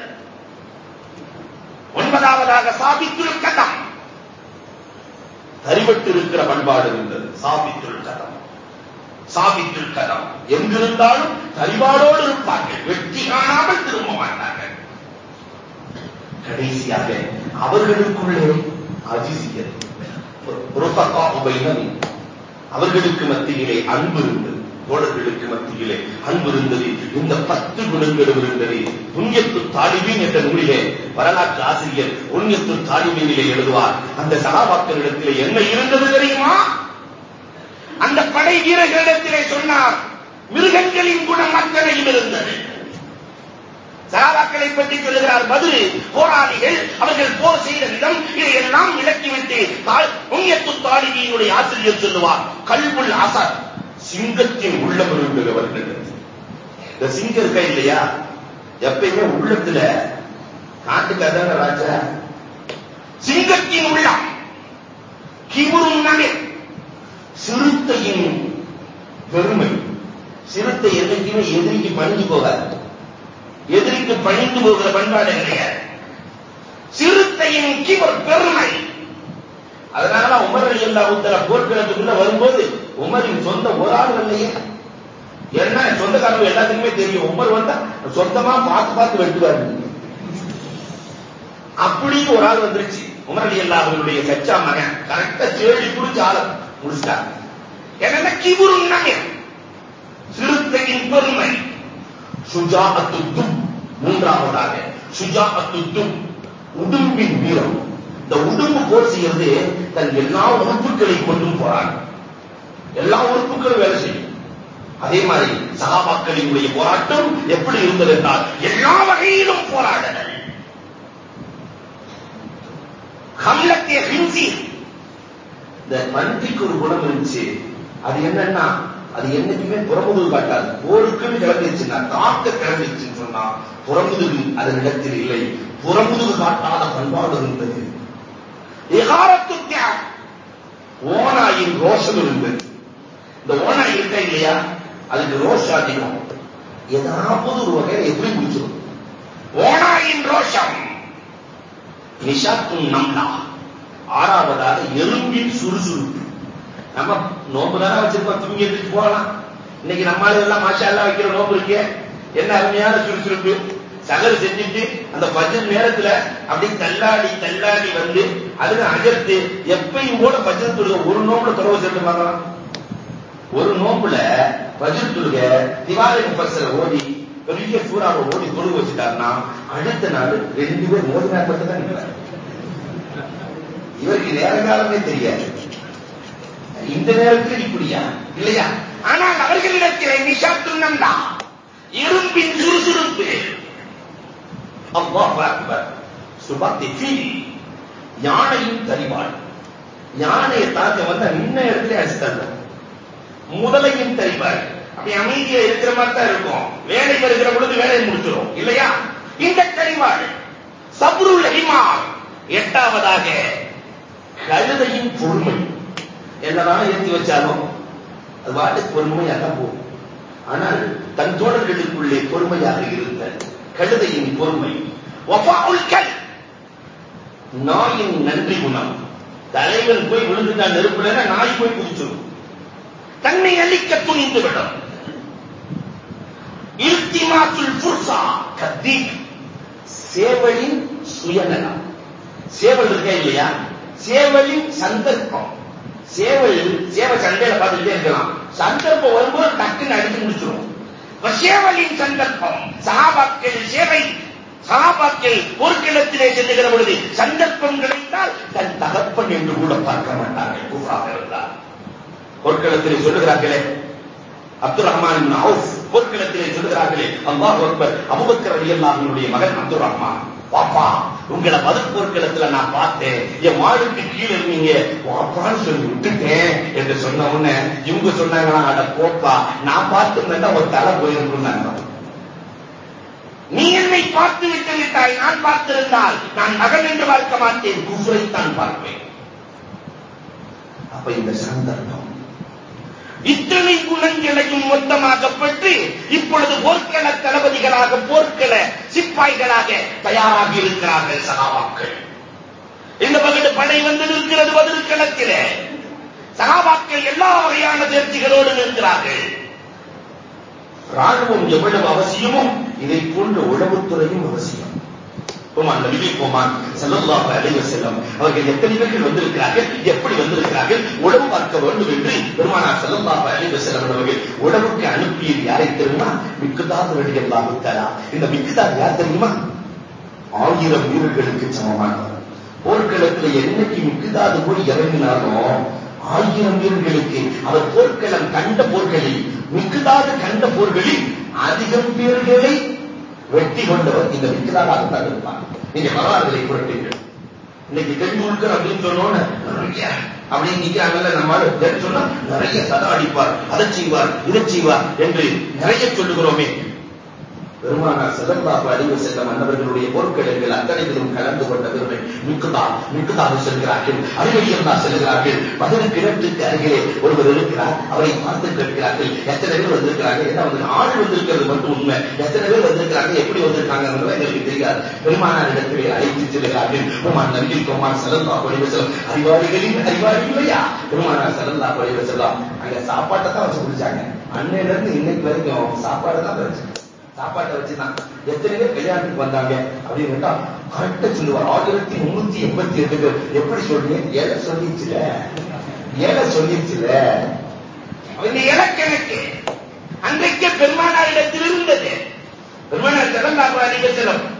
ஒன்பதாவதாக சாபித்துல் கதம் தரிபட்டு இருக்கிற பண்பாடு இருந்தது சாபித்துல் கதம் சாபித்துல் கதம் எங்கிருந்தாலும் தரிபாடோடு இருப்பார்கள் வெற்றி காணாமல் திரும்ப மாட்டார்கள் கடைசியாக அவர்களுக்குள்ளே அஜிசியர் அவர்களுக்கு மத்தியிலே அன்பு இருந்தது தோழர்களுக்கு மத்தியிலே அன்பு இருந்தது இந்த பத்து குணங்களும் இருந்தது புண்ணியத்து தாலிபின் என்ற நூலிலே வரலாற்று ஆசிரியர் புண்ணியத்து தாலிபினிலே எழுதுவார் அந்த சகாபாக்களிடத்திலே என்ன இருந்தது தெரியுமா அந்த படை வீரர்களிடத்திலே சொன்னார் மிருகங்களின் குணம் அத்தனையும் இருந்தது சகாபாக்களை பற்றி சொல்லுகிறார் பதில் போராளிகள் அவர்கள் போர் செய்த விதம் இதையெல்லாம் விளக்கிவிட்டு புண்ணியத்து தாலிபியினுடைய ஆசிரியர் சொல்லுவார் கல்புல் அசர் சிங்கத்தின் உள்ளம் இருந்தது அவர்கள் இந்த சிங்கம் இருக்கா இல்லையா எப்பயுமே உள்ளத்துல காட்டுக்கு அதான ராஜா சிங்கத்தின் உள்ளம் கிபுரும் நகர் சிறுத்தையின் பெருமை சிறுத்தை என்னைக்குமே எதிரிக்கு பணிஞ்சு போகாது எதிரிக்கு பணிந்து போகிற பண்பாடு கிடையாது சிறுத்தையின் கிபர் பெருமை அதனால உமர் அலி அல்லா உத்தர போர்க்களத்துக்குள்ள வரும்போது உமரின் சொந்த ஒரு ஆள் இல்லையே ஏன்னா சொந்தக்காரங்க எல்லாத்துக்குமே தெரியும் உமர் வந்தா சொந்தமா பார்த்து பார்த்து வெட்டுவாரு அப்படின்னு ஒரு ஆள் வந்துருச்சு உமர் அலி அல்லா அவர்களுடைய சச்சா மகன் கரெக்டா தேடி குடிச்சு ஆள முடிச்சிட்டாங்க என்னன்னா கிபுருன்னாங்க சிறுத்தையின் பெருமை சுஜாஅத்துத்தும் மூன்றாவதாக சுஜாஅத்துத்தும் உடும்பின் வீரம் இந்த உடும்பு போர் செய்யறது தன் எல்லா உறுப்புகளை கொண்டும் போராடும் எல்லா உறுப்புகளும் வேலை செய்யும் அதே மாதிரி சகாபாக்களினுடைய போராட்டம் எப்படி இருந்தது என்றால் எல்லா வகையிலும் போராடுதல் ஹம்லத்திய ஹிந்தி இந்த பன்றிக்கு ஒரு குணம் இருந்துச்சு அது என்னன்னா அது என்னைக்குமே புறமுதுகு காட்டாது போருக்குன்னு கிளம்பிடுச்சுன்னா தாக்க கிளம்பிடுச்சுன்னு சொன்னா புறமுதுகு அதன் இடத்தில் இல்லை புறமுதுகு காட்டாத பண்பாடு இருந்தது விகாரத்து தியாகம் ஓனாயின் ரோஷம் இருந்தது இந்த ஓனாய் இருக்கா இல்லையா அதுக்கு ரோஷம் அதிகம் ஏதாவது ஒரு வகையில எப்படி முடிச்சிடும் ஓனாயின் ரோஷம் நிஷாத்தும் நம்லா ஆறாவதாக எறும்பின் சுறுசுறுப்பு நம்ம நோம்பு தானே வச்சிருக்கோம் தூங்கி எடுத்துட்டு போகலாம் இன்னைக்கு நம்மளால எல்லாம் மாஷா எல்லாம் வைக்கிற நோம்பு இருக்கே என்ன அருமையான சுறுசுறுப்பு சகல் செஞ்சுட்டு அந்த பஜன் நேரத்துல அப்படி தள்ளாடி தள்ளாடி வந்து அதுக்கு அஜர்த்து எப்பயும் கூட பஜன் தொழுக ஒரு நோம்புல தொலைவு சென்று பார்க்கலாம் ஒரு நோம்புல பஜன் தொழுக திவாலி முப்பசல ஓடி பெரிய சூறாவை ஓடி தொழுக வச்சுட்டாருன்னா அடுத்த நாள் ரெண்டு பேர் மோதினா மட்டும் தான் நிற்கிறார் இவருக்கு நேரங்காலமே தெரியாது இந்த நேரத்தில் இப்படியா இல்லையா ஆனால் அவர்களிடத்தில் நிஷாத்துன்னம் தான் இரும்பின் சுறுசுறுப்பு அல்லாஹ் அக்பர் சுபாத்தி ஃபீல் யானையின் தரிவாள் யானையை தாக்க வந்த நின்ன இடத்துல அடிச்சுட்டாங்க முதலையின் தரிவாள் அப்படி அமைதியா இருக்கிற மாதிரி தான் இருக்கும் வேலை வருகிற பொழுது வேலையை முடிச்சிடும் இல்லையா இந்த கரிவாள் சப்ருல் ஹிமார் எட்டாவதாக கழுதையின் பொறுமை என்னதான் ஏற்றி வச்சாலும் அது வாட்டுக்கு பொறுமையாக தான் போகும் ஆனால் தன் தோழர்களுக்குள்ளே பொறுமையாக இருந்த கழுதையின் பொறுமை வஃபாஉல் கல் நாயின் நன்றி குணம் தலைவன் போய் விழுந்துட்டான் நெருப்புல நாய் போய் குதிச்சிடும் தன்னை அழிக்க துணிந்து விடும் இல்திமாத்துல் ஃபுர்சா கத்தீக் சேவலின் சுயநலம் சேவல் இருக்கா இல்லையா சேவலின் சந்தர்ப்பம் சேவல் சேவை சண்டையில பார்த்துட்டே இருக்கலாம் சந்தர்ப்பம் வரும்போது டக்குன்னு அடித்து முடிச்சிடும் சேவலின் சந்தர்ப்பம் சகாபாக்கள் சேவை சகாபாக்கள் போர்க்களத்திலே செல்லுகிற பொழுது சந்தர்ப்பம் கிடைத்தால் தன் தகப்பன் என்று கூட பார்க்க மாட்டார்கள் குஃப்ராக இருந்தார் போர்க்களத்திலே சொல்லுகிறார்களே அப்துல் ரஹ்மான் அவுஃப் போர்க்களத்திலே சொல்லுகிறார்களே அல்லாஹ் அக்பர் அபுபக்கர் ரலியல்லாஹுவினுடைய மகன் அப்துல் ரஹ்மான் பாப்பா உங்களை மது போர்க்களத்துல நான் பார்த்தேன் என் மாடுக்கு கீழே இருந்தீங்க வாப்பான்னு சொல்லி விட்டுட்டேன் என்று சொன்ன உடனே இவங்க சொன்னாங்களா அட போப்பா நான் பார்த்து ஒரு தலை போயிருக்குன்னாங்க நீ என்னை பார்த்து விட்டு விட்டாய் நான் பார்த்திருந்தால் நான் மகன் என்று பார்க்க மாட்டேன் குஃபரைத்தான் பார்ப்பேன் அப்ப இந்த சந்தர்ப்பம் இத்தனை குணங்களையும் மொத்தமாக பெற்று இப்பொழுது போர்க்கள தளபதிகளாக போர்க்கள சிப்பாய்களாக தயாராக இருக்கிறார்கள் சகாபாக்கள் இந்த பகடு படை வந்து நிற்கிறது பதிர்களத்திலே சகாபாக்கள் எல்லா வகையான தேர்ச்சிகளோடு நிற்கிறார்கள் ராணுவம் எவ்வளவு அவசியமோ இதை போன்ற உளவுத்துறையும் அவசியம் கோமான் நபிகள் கோமான் செல்லல்லாஹு அலைஹி வஸல்லம் அவர்கள் எத்தனை பேர்கள் வந்திருக்கிறார்கள் எப்படி வந்திருக்கிறார்கள் உளவு பார்க்க வேண்டும் என்று பெருமானார் செல்லல்லாஹு அலைஹி வஸல்லம் அவர்கள் உளவுக்கு அனுப்பியது யாரை தெரியுமா மிக்குதாத் ரலியல்லாஹு தஆலா இந்த மிக்குதாத் யார் தெரியுமா ஆயிரம் வீரர்களுக்கு சமமானவர் போர்க்களத்தில் என்னைக்கு மிக்குதாது போய் இறங்கினாலும் ஆயிரம் வீரர்களுக்கு அவர் போர்க்களம் கண்ட போர்களில் மிக்குதாது கண்ட போர்களில் அதிகம் பேர்களை வெற்றி கொண்டவர் இந்த மிக்கதாராகத்தான் இருப்பார் நீங்க வரலாறுகளை புரட்டீர்கள் இன்னைக்கு தென்முழுக்கர் அப்படின்னு சொன்னோன்னு நிறைய அப்படின்னு நிக்கிறாங்கல்ல நம்மால சொன்னா நிறைய சதா அடிப்பார் அதை செய்வார் இதை செய்வார் என்று நிறைய சொல்லுகிறோமே பெருமானார் செல்லல்லாஹு அலைஹி செல்லம் அன்னவர்களுடைய பொருட்கள் அத்தனைகளும் கலந்து கொண்ட பெருமை மிக்குதா மிக்குதாக செல்கிறார்கள் அருகடியல்லா செல்கிறார்கள் பதினு கிணற்றுக்கு அருகிலே ஒருவர் இருக்கிறார் அவரை பார்த்து கேட்கிறார்கள் எத்தனை பேர் வந்திருக்கிறார்கள் என்ன வந்து ஆள் வந்திருக்கிறது மட்டும் உண்மை எத்தனை பேர் வந்திருக்கிறாங்க எப்படி வந்திருக்காங்க எங்களுக்கு தெரியாது பெருமானார் இடத்திலே அழைத்து செல்கிறார்கள் பெருமான் நபிகள் பெருமான் செல்லல்லா அலைஹி செல்லம் அறிவாளிகளின் அறிவாளி இல்லையா பெருமானார் செல்லல்லா அலைஹி செல்லம் அங்க சாப்பாட்டை தான் வச்சு குடிச்சாங்க அன்னையில இருந்து இன்னைக்கு வரைக்கும் சாப்பாடு தான் வச்சு சாப்பாட்டை வச்சுதான் எத்தனை பேர் கல்யாணத்துக்கு வந்தாங்க அப்படின்னு கேட்டா கரெக்டா சொல்லுவார் ஆயிரத்தி முன்னூத்தி எண்பத்தி எட்டு பேர் எப்படி சொல்றீங்க ஏழை சொல்லிச்சுல ஏழை சொல்லிச்சுல இந்த இலக்கணக்கு அன்றைக்கே பெருமானார் இடத்தில் இருந்தது பெருமானார் சிறந்தாப்பு அதிக செல்லும்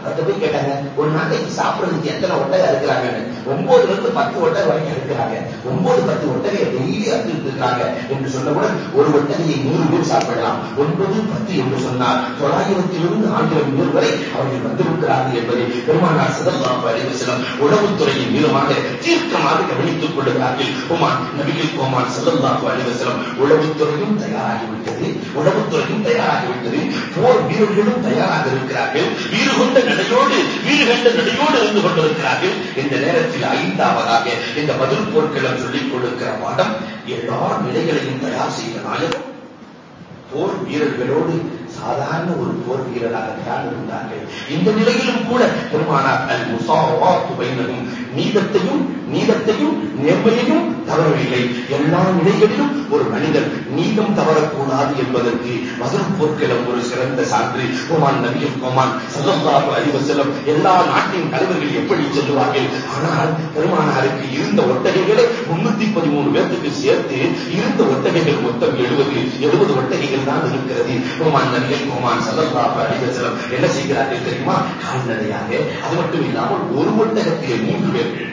அவர்கிட்ட போய் கேட்டாங்க ஒரு நாளைக்கு சாப்பிடுறதுக்கு எத்தனை ஒட்டகை இருக்கிறாங்கன்னு ஒன்பதுல இருந்து பத்து ஒட்டகை வரைக்கும் இருக்கிறாங்க ஒன்பது பத்து ஒட்டகையை டெய்லி அறுத்துட்டு இருக்காங்க என்று சொன்னவுடன் ஒரு ஒட்டகையை நூறு பேர் சாப்பிடலாம் ஒன்பது பத்து என்று சொன்னால் தொள்ளாயிரத்திலிருந்து ஆயிரம் பேர் வரை அவர்கள் வந்திருக்கிறார்கள் என்பதை பெருமானார் சதல்லாஹு அலைஹி வஸல்லம் உணவுத்துறையின் மூலமாக தீர்க்கமாக கவனித்துக் கொள்கிறார்கள் உமான் நபிகள் கோமான் சல்லல்லாஹு அலைஹி வஸல்லம் உளவுத்துறையும் தயாராகிவிட்டது உளவுத்துறையும் தயாராகிவிட்டது போர் வீரர்களும் தயாராக இருக்கிறார்கள் வீறு கொண்ட நடையோடு வீறு கண்ட நடையோடு இருந்து கொண்டிருக்கிறார்கள் இந்த நேரத்தில் ஐந்தாவதாக இந்த பதில் போர்க்களம் சொல்லிக் கொடுக்கிற பாடம் எல்லா நிலைகளையும் தயார் செய்த நாயகம் போர் வீரர்களோடு சாதாரண ஒரு போர் வீரராகத்தான் இருந்தார்கள் இந்த நிலையிலும் கூட பெருமானார் அல் முசாவாத்து பைனகும் நீதத்தையும் நீதத்தையும் நேர்மையையும் தவறவில்லை எல்லா நிலைகளிலும் ஒரு மனிதர் நீதம் தவறக்கூடாது என்பதற்கு மதுர் போர்க்களம் ஒரு சிறந்த சான்று ஓமான் நபியும் கோமான் சல்லல்லாஹு அலைஹி வஸல்லம் எல்லா நாட்டின் தலைவர்கள் எப்படி சொல்லுவார்கள் ஆனால் பெருமானாருக்கு இருந்த ஒட்டகைகளை முன்னூத்தி பதிமூணு பேர்த்துக்கு சேர்த்து இருந்த ஒட்டகைகள் மொத்தம் எழுபது எழுபது ஒட்டகைகள் தான் இருக்கிறது ஓமான் நபிகள் கோமான் சல்லல்லாஹு அலைஹி வஸல்லம் என்ன செய்கிறார்கள் தெரியுமா கால்நடையாக அது மட்டும் இல்லாமல் ஒரு ஒட்டகத்திலே மூன்று பேர்கள்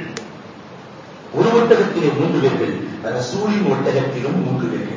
ஒரு ஒட்டகத்திலே மூன்று பேர்கள் ரசூலின் ஒட்டகத்திலும் மூன்று பேர்கள்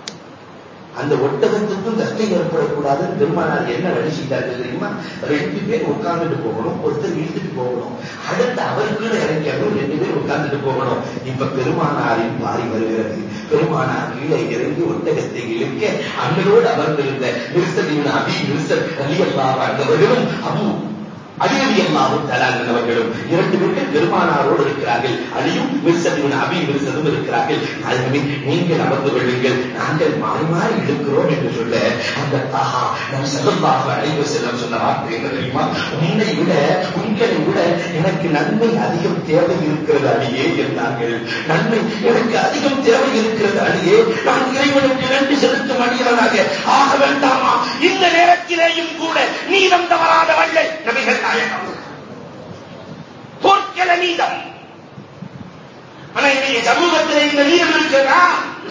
அந்த ஒட்டகத்துக்கும் கஷ்டம் ஏற்படக்கூடாதுன்னு பெருமானார் என்ன வழி செய்தார்கள் தெரியுமா ரெண்டு பேர் உட்கார்ந்துட்டு போகணும் ஒருத்தர் இழுத்துட்டு போகணும் அடுத்து அவருக்குன்னு இறங்கியவரும் ரெண்டு பேர் உட்கார்ந்துட்டு போகணும் இப்ப பெருமானாரின் பாரி வருகிறது பெருமானார் கீழே இறங்கி ஒட்டகத்தை இழுக்க அண்ணனோடு அமர்ந்திருந்த நிறுத்தலின் அபி நிறுத்தல் அலி அல்லாஹ் அந்தவர்களும் அபு அலியலி அல்லாவும் தலாங்கவர்களும் இரண்டு பேர்கள் பெருமானாரோடு இருக்கிறார்கள் அலியும் மிர்சதும் அபி மிர்சதும் இருக்கிறார்கள் அதுவே நீங்கள் அமர்ந்து கொள்ளுங்கள் நாங்கள் மாறி மாறி இழுக்கிறோம் என்று சொல்ல அந்த தாஹா நம் செல்லமாக அழைவு செல்லம் சொன்ன வார்த்தை என்ன தெரியுமா உன்னை விட உங்களை விட எனக்கு நன்மை அதிகம் தேவை இருக்கிறது அடியே என்றார்கள் நன்மை எனக்கு அதிகம் தேவை இருக்கிறது அடியே நான் இறைவனுக்கு நன்றி செலுத்தும் அடியானாக ஆக வேண்டாமா இந்த நேரத்திலேயும் கூட நீதம் தவறாத வள்ளல் நபிகள் நாயகம் போர்க்கள நீதம் ஆனா இன்றைய சமூகத்தில் இந்த நீதம் இருக்கிறதா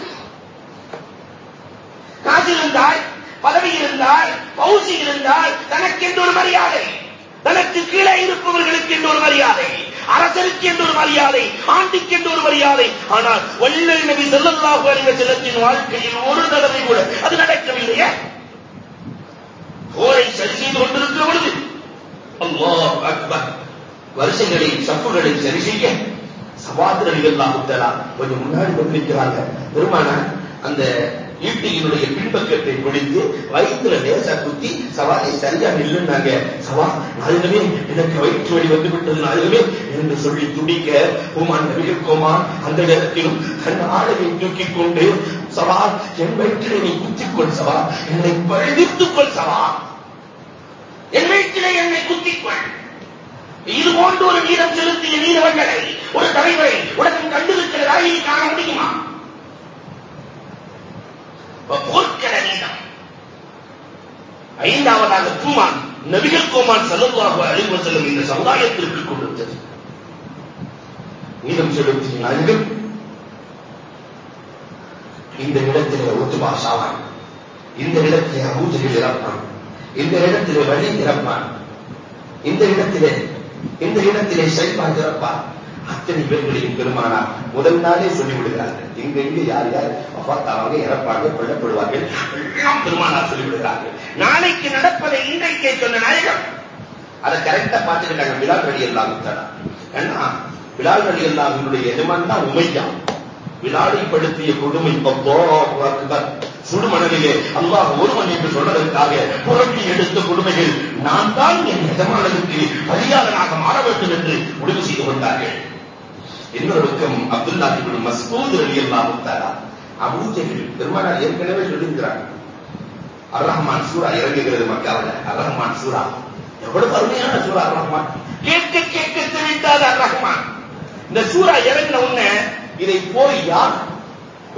காசு இருந்தால் பதவி இருந்தால் பௌசி இருந்தால் தனக்கென்று ஒரு மரியாதை தனக்கு கீழே இருப்பவர்களுக்கு என்று ஒரு மரியாதை அரசருக்கு என்று ஒரு மரியாதை ஆண்டிக்கு என்று ஒரு மரியாதை ஆனால் வள்ளல் நபி ஸல்லல்லாஹு அலைஹி வஸல்லத்தின் வாழ்க்கையில் ஒரு தடவை கூட அது நடக்கவில்லையே போரை சரி செய்து கொண்டிருக்கிற பொழுது அல்லாஹ் அக்பர் வரிசைகளை சப்புகளை சரி செய்ய சவாதிரடிகள் அல்லாஹுத்தலா கொஞ்சம் முன்னாடி வந்து நிற்கிறாங்க பெருமான அந்த ஈட்டியினுடைய பின்பக்கத்தை பிடித்து வயிற்றுல லேசா குத்தி சவாலை சரியா நில்லுனாங்க சவா நாயகமே எனக்கு வயிற்று வலி வந்து விட்டது நாயகமே என்று சொல்லி துடிக்க உமான் நபிகள் கோமான் அந்த நேரத்திலும் தன் ஆடையை தூக்கிக் கொண்டு சவா என் வயிற்றிலே நீ குத்திக்கொள் சவா என்னை பழுதித்துக் கொள் சவா என் வீட்டிலே என்னை குத்திக்கொள் இது போன்ற ஒரு நீதம் செலுத்திய நீதவர்களை ஒரு தலைவரை உலகம் கண்டிருக்கிறதா இனி காண முடியுமா போர்க்கள நீதம் ஐந்தாவதாக தூமான் நபிகள் கோமான் சல்லல்லாஹு அலைஹி வஸல்லம் இந்த சமுதாயத்திற்கு கொடுத்தது நீதம் செலுத்திய நாயகன் இந்த இடத்திலே ஒத்துமா சாவான் இந்த இடத்திலே அபூஜையில் இறப்பான் இந்த இடத்திலே வழி இறப்பான் இந்த இடத்திலே இந்த இடத்திலே சைப்பான் இறப்பான் அத்தனை பேர்களையும் பெருமானார் முதல் நாளே சொல்லிவிடுகிறார்கள் இங்க இங்க யார் யார் பார்த்தாங்க இறப்பாங்க கொல்லப்படுவார்கள் எல்லாம் பெருமானார் சொல்லிவிடுகிறார்கள் நாளைக்கு நடப்பதை இன்றைக்கே சொன்ன நாயகம் அதை கரெக்டா பார்த்துக்கிட்டாங்க பிலால் வழி எல்லாம் ஏன்னா பிலால் வழி எல்லாம் இவருடைய எஜமான் தான் உமையா விழாடை படுத்திய கொடுமை அக்பர் சுடுமணலிலே அல்லாஹ் ஒருவன் என்று சொல்வதற்காக புரட்டி எடுத்த கொடுமைகள் நான் தான் என் எஜமானனுக்கு பலியாளனாக மாற வேண்டும் என்று முடிவு செய்து கொண்டார்கள் இன்னொரு பக்கம் அப்துல்லா இப்னு மஸ்ஊத் ரலியல்லாஹு தஆலா அபூஜஹல் பெருமானார் ஏற்கனவே சொல்லியிருக்கிறாங்க அர் ரஹ்மான் சூரா இறங்குகிறது மக்காவில் அர் ரஹ்மான் சூரா எவ்வளவு அருமையான சூரா அர் ரஹ்மான் கேட்க கேட்க தெரிவித்தார் அர் ரஹ்மான் இந்த சூரா இறங்கின உடனே இதை போய் யார்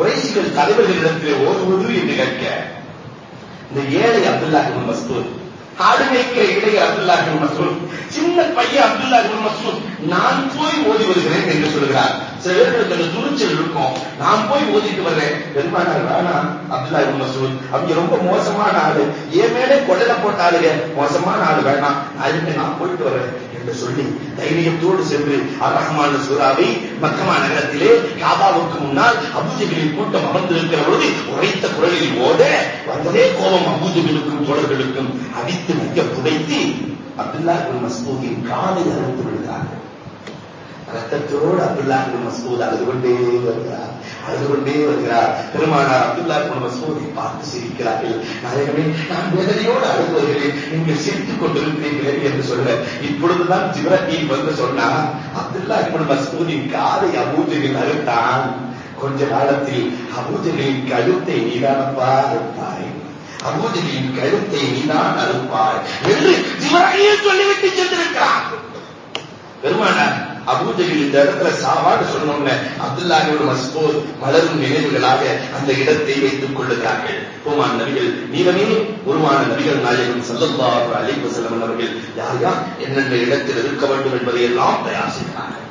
குறைசிகள் தலைவர்களிடத்திலே ஓதுவது என்று கேட்க இந்த ஏழை அப்துல்லா இப்னு மஸ்ஊத் ஆடு மேய்க்கிற இடையே அப்துல்லா இப்னு மஸ்ஊத் சின்ன பையன் அப்துல்லா இப்னு மஸ்ஊத் நான் போய் ஓதி வருகிறேன் என்று சொல்கிறார் சில பேருக்கு அந்த துணிச்சல் இருக்கும் நான் போய் ஓதிட்டு வர்றேன் பெருமானார் வேணா அப்துல்லா இப்னு மஸ்ஊத் அவங்க ரொம்ப மோசமான ஆளு என் மேலே கொடல போட்டாளுங்க மோசமான ஆளு வேணாம் அதுக்கு நான் போயிட்டு வர்றேன் என்று சொல்லி தைரியத்தோடு சென்று அர் ரஹ்மான் சூராவை மக்கமா நகரத்திலே காபாவுக்கு முன்னால் அபூஜைகளின் கூட்டம் அமர்ந்திருக்கிற பொழுது உரைத்த குரலில் ஓட வந்ததே கோபம் அபூஜைகளுக்கும் தோழர்களுக்கும் அடித்து வைக்க புதைத்து அப்துல்லா இப்னு மஸ்ஊதின் காலை அறுத்து விடுகிறார்கள் ரத்தத்தோடு அப்துல்லா இப்னு மஸ்ஊத் அழுது கொண்டே வருகிறார் அழுது கொண்டே வருகிறார் பெருமானார் அப்துல்லா இப்னு மஸ்ஊதை பார்த்து சிரிக்கிறார்கள் நாயகமே நான் வேதனையோடு அழுது வருகிறேன் நீங்கள் சிரித்துக் கொண்டிருக்கிறீர்களே என்று சொல்ல இப்பொழுதுதான் ஜிப்ரஹீம் வந்து சொன்னா அப்துல்லா இப்னு மஸ்ஊதின் காதை அபூஜையில் அறுத்தான் கொஞ்ச காலத்தில் அபூஜைகளின் கழுத்தை நீதானப்பா அறுப்பாய் அபூஜைகளின் கழுத்தை நீதான் அறுப்பாய் என்று ஜிப்ரஹீம் சொல்லிவிட்டு சென்றிருக்கிறார் பெருமானார் அபூஜையில் இந்த இடத்துல சாவாடு சொன்னோம்ன அப்துல்லாஹியோட மஸ்பூத் மலரும் நினைவுகளாக அந்த இடத்தை வைத்துக் கொள்ளுகிறார்கள் பூமான் நபிகள் நீரமே உருவான நபிகள் நாயகம் சல்லல்லாஹு அலைஹி வஸல்லம் அவர்கள் யார் யார் என்னென்ன இடத்தில் இருக்க வேண்டும் என்பதை எல்லாம் தயார் செய்கிறார்கள்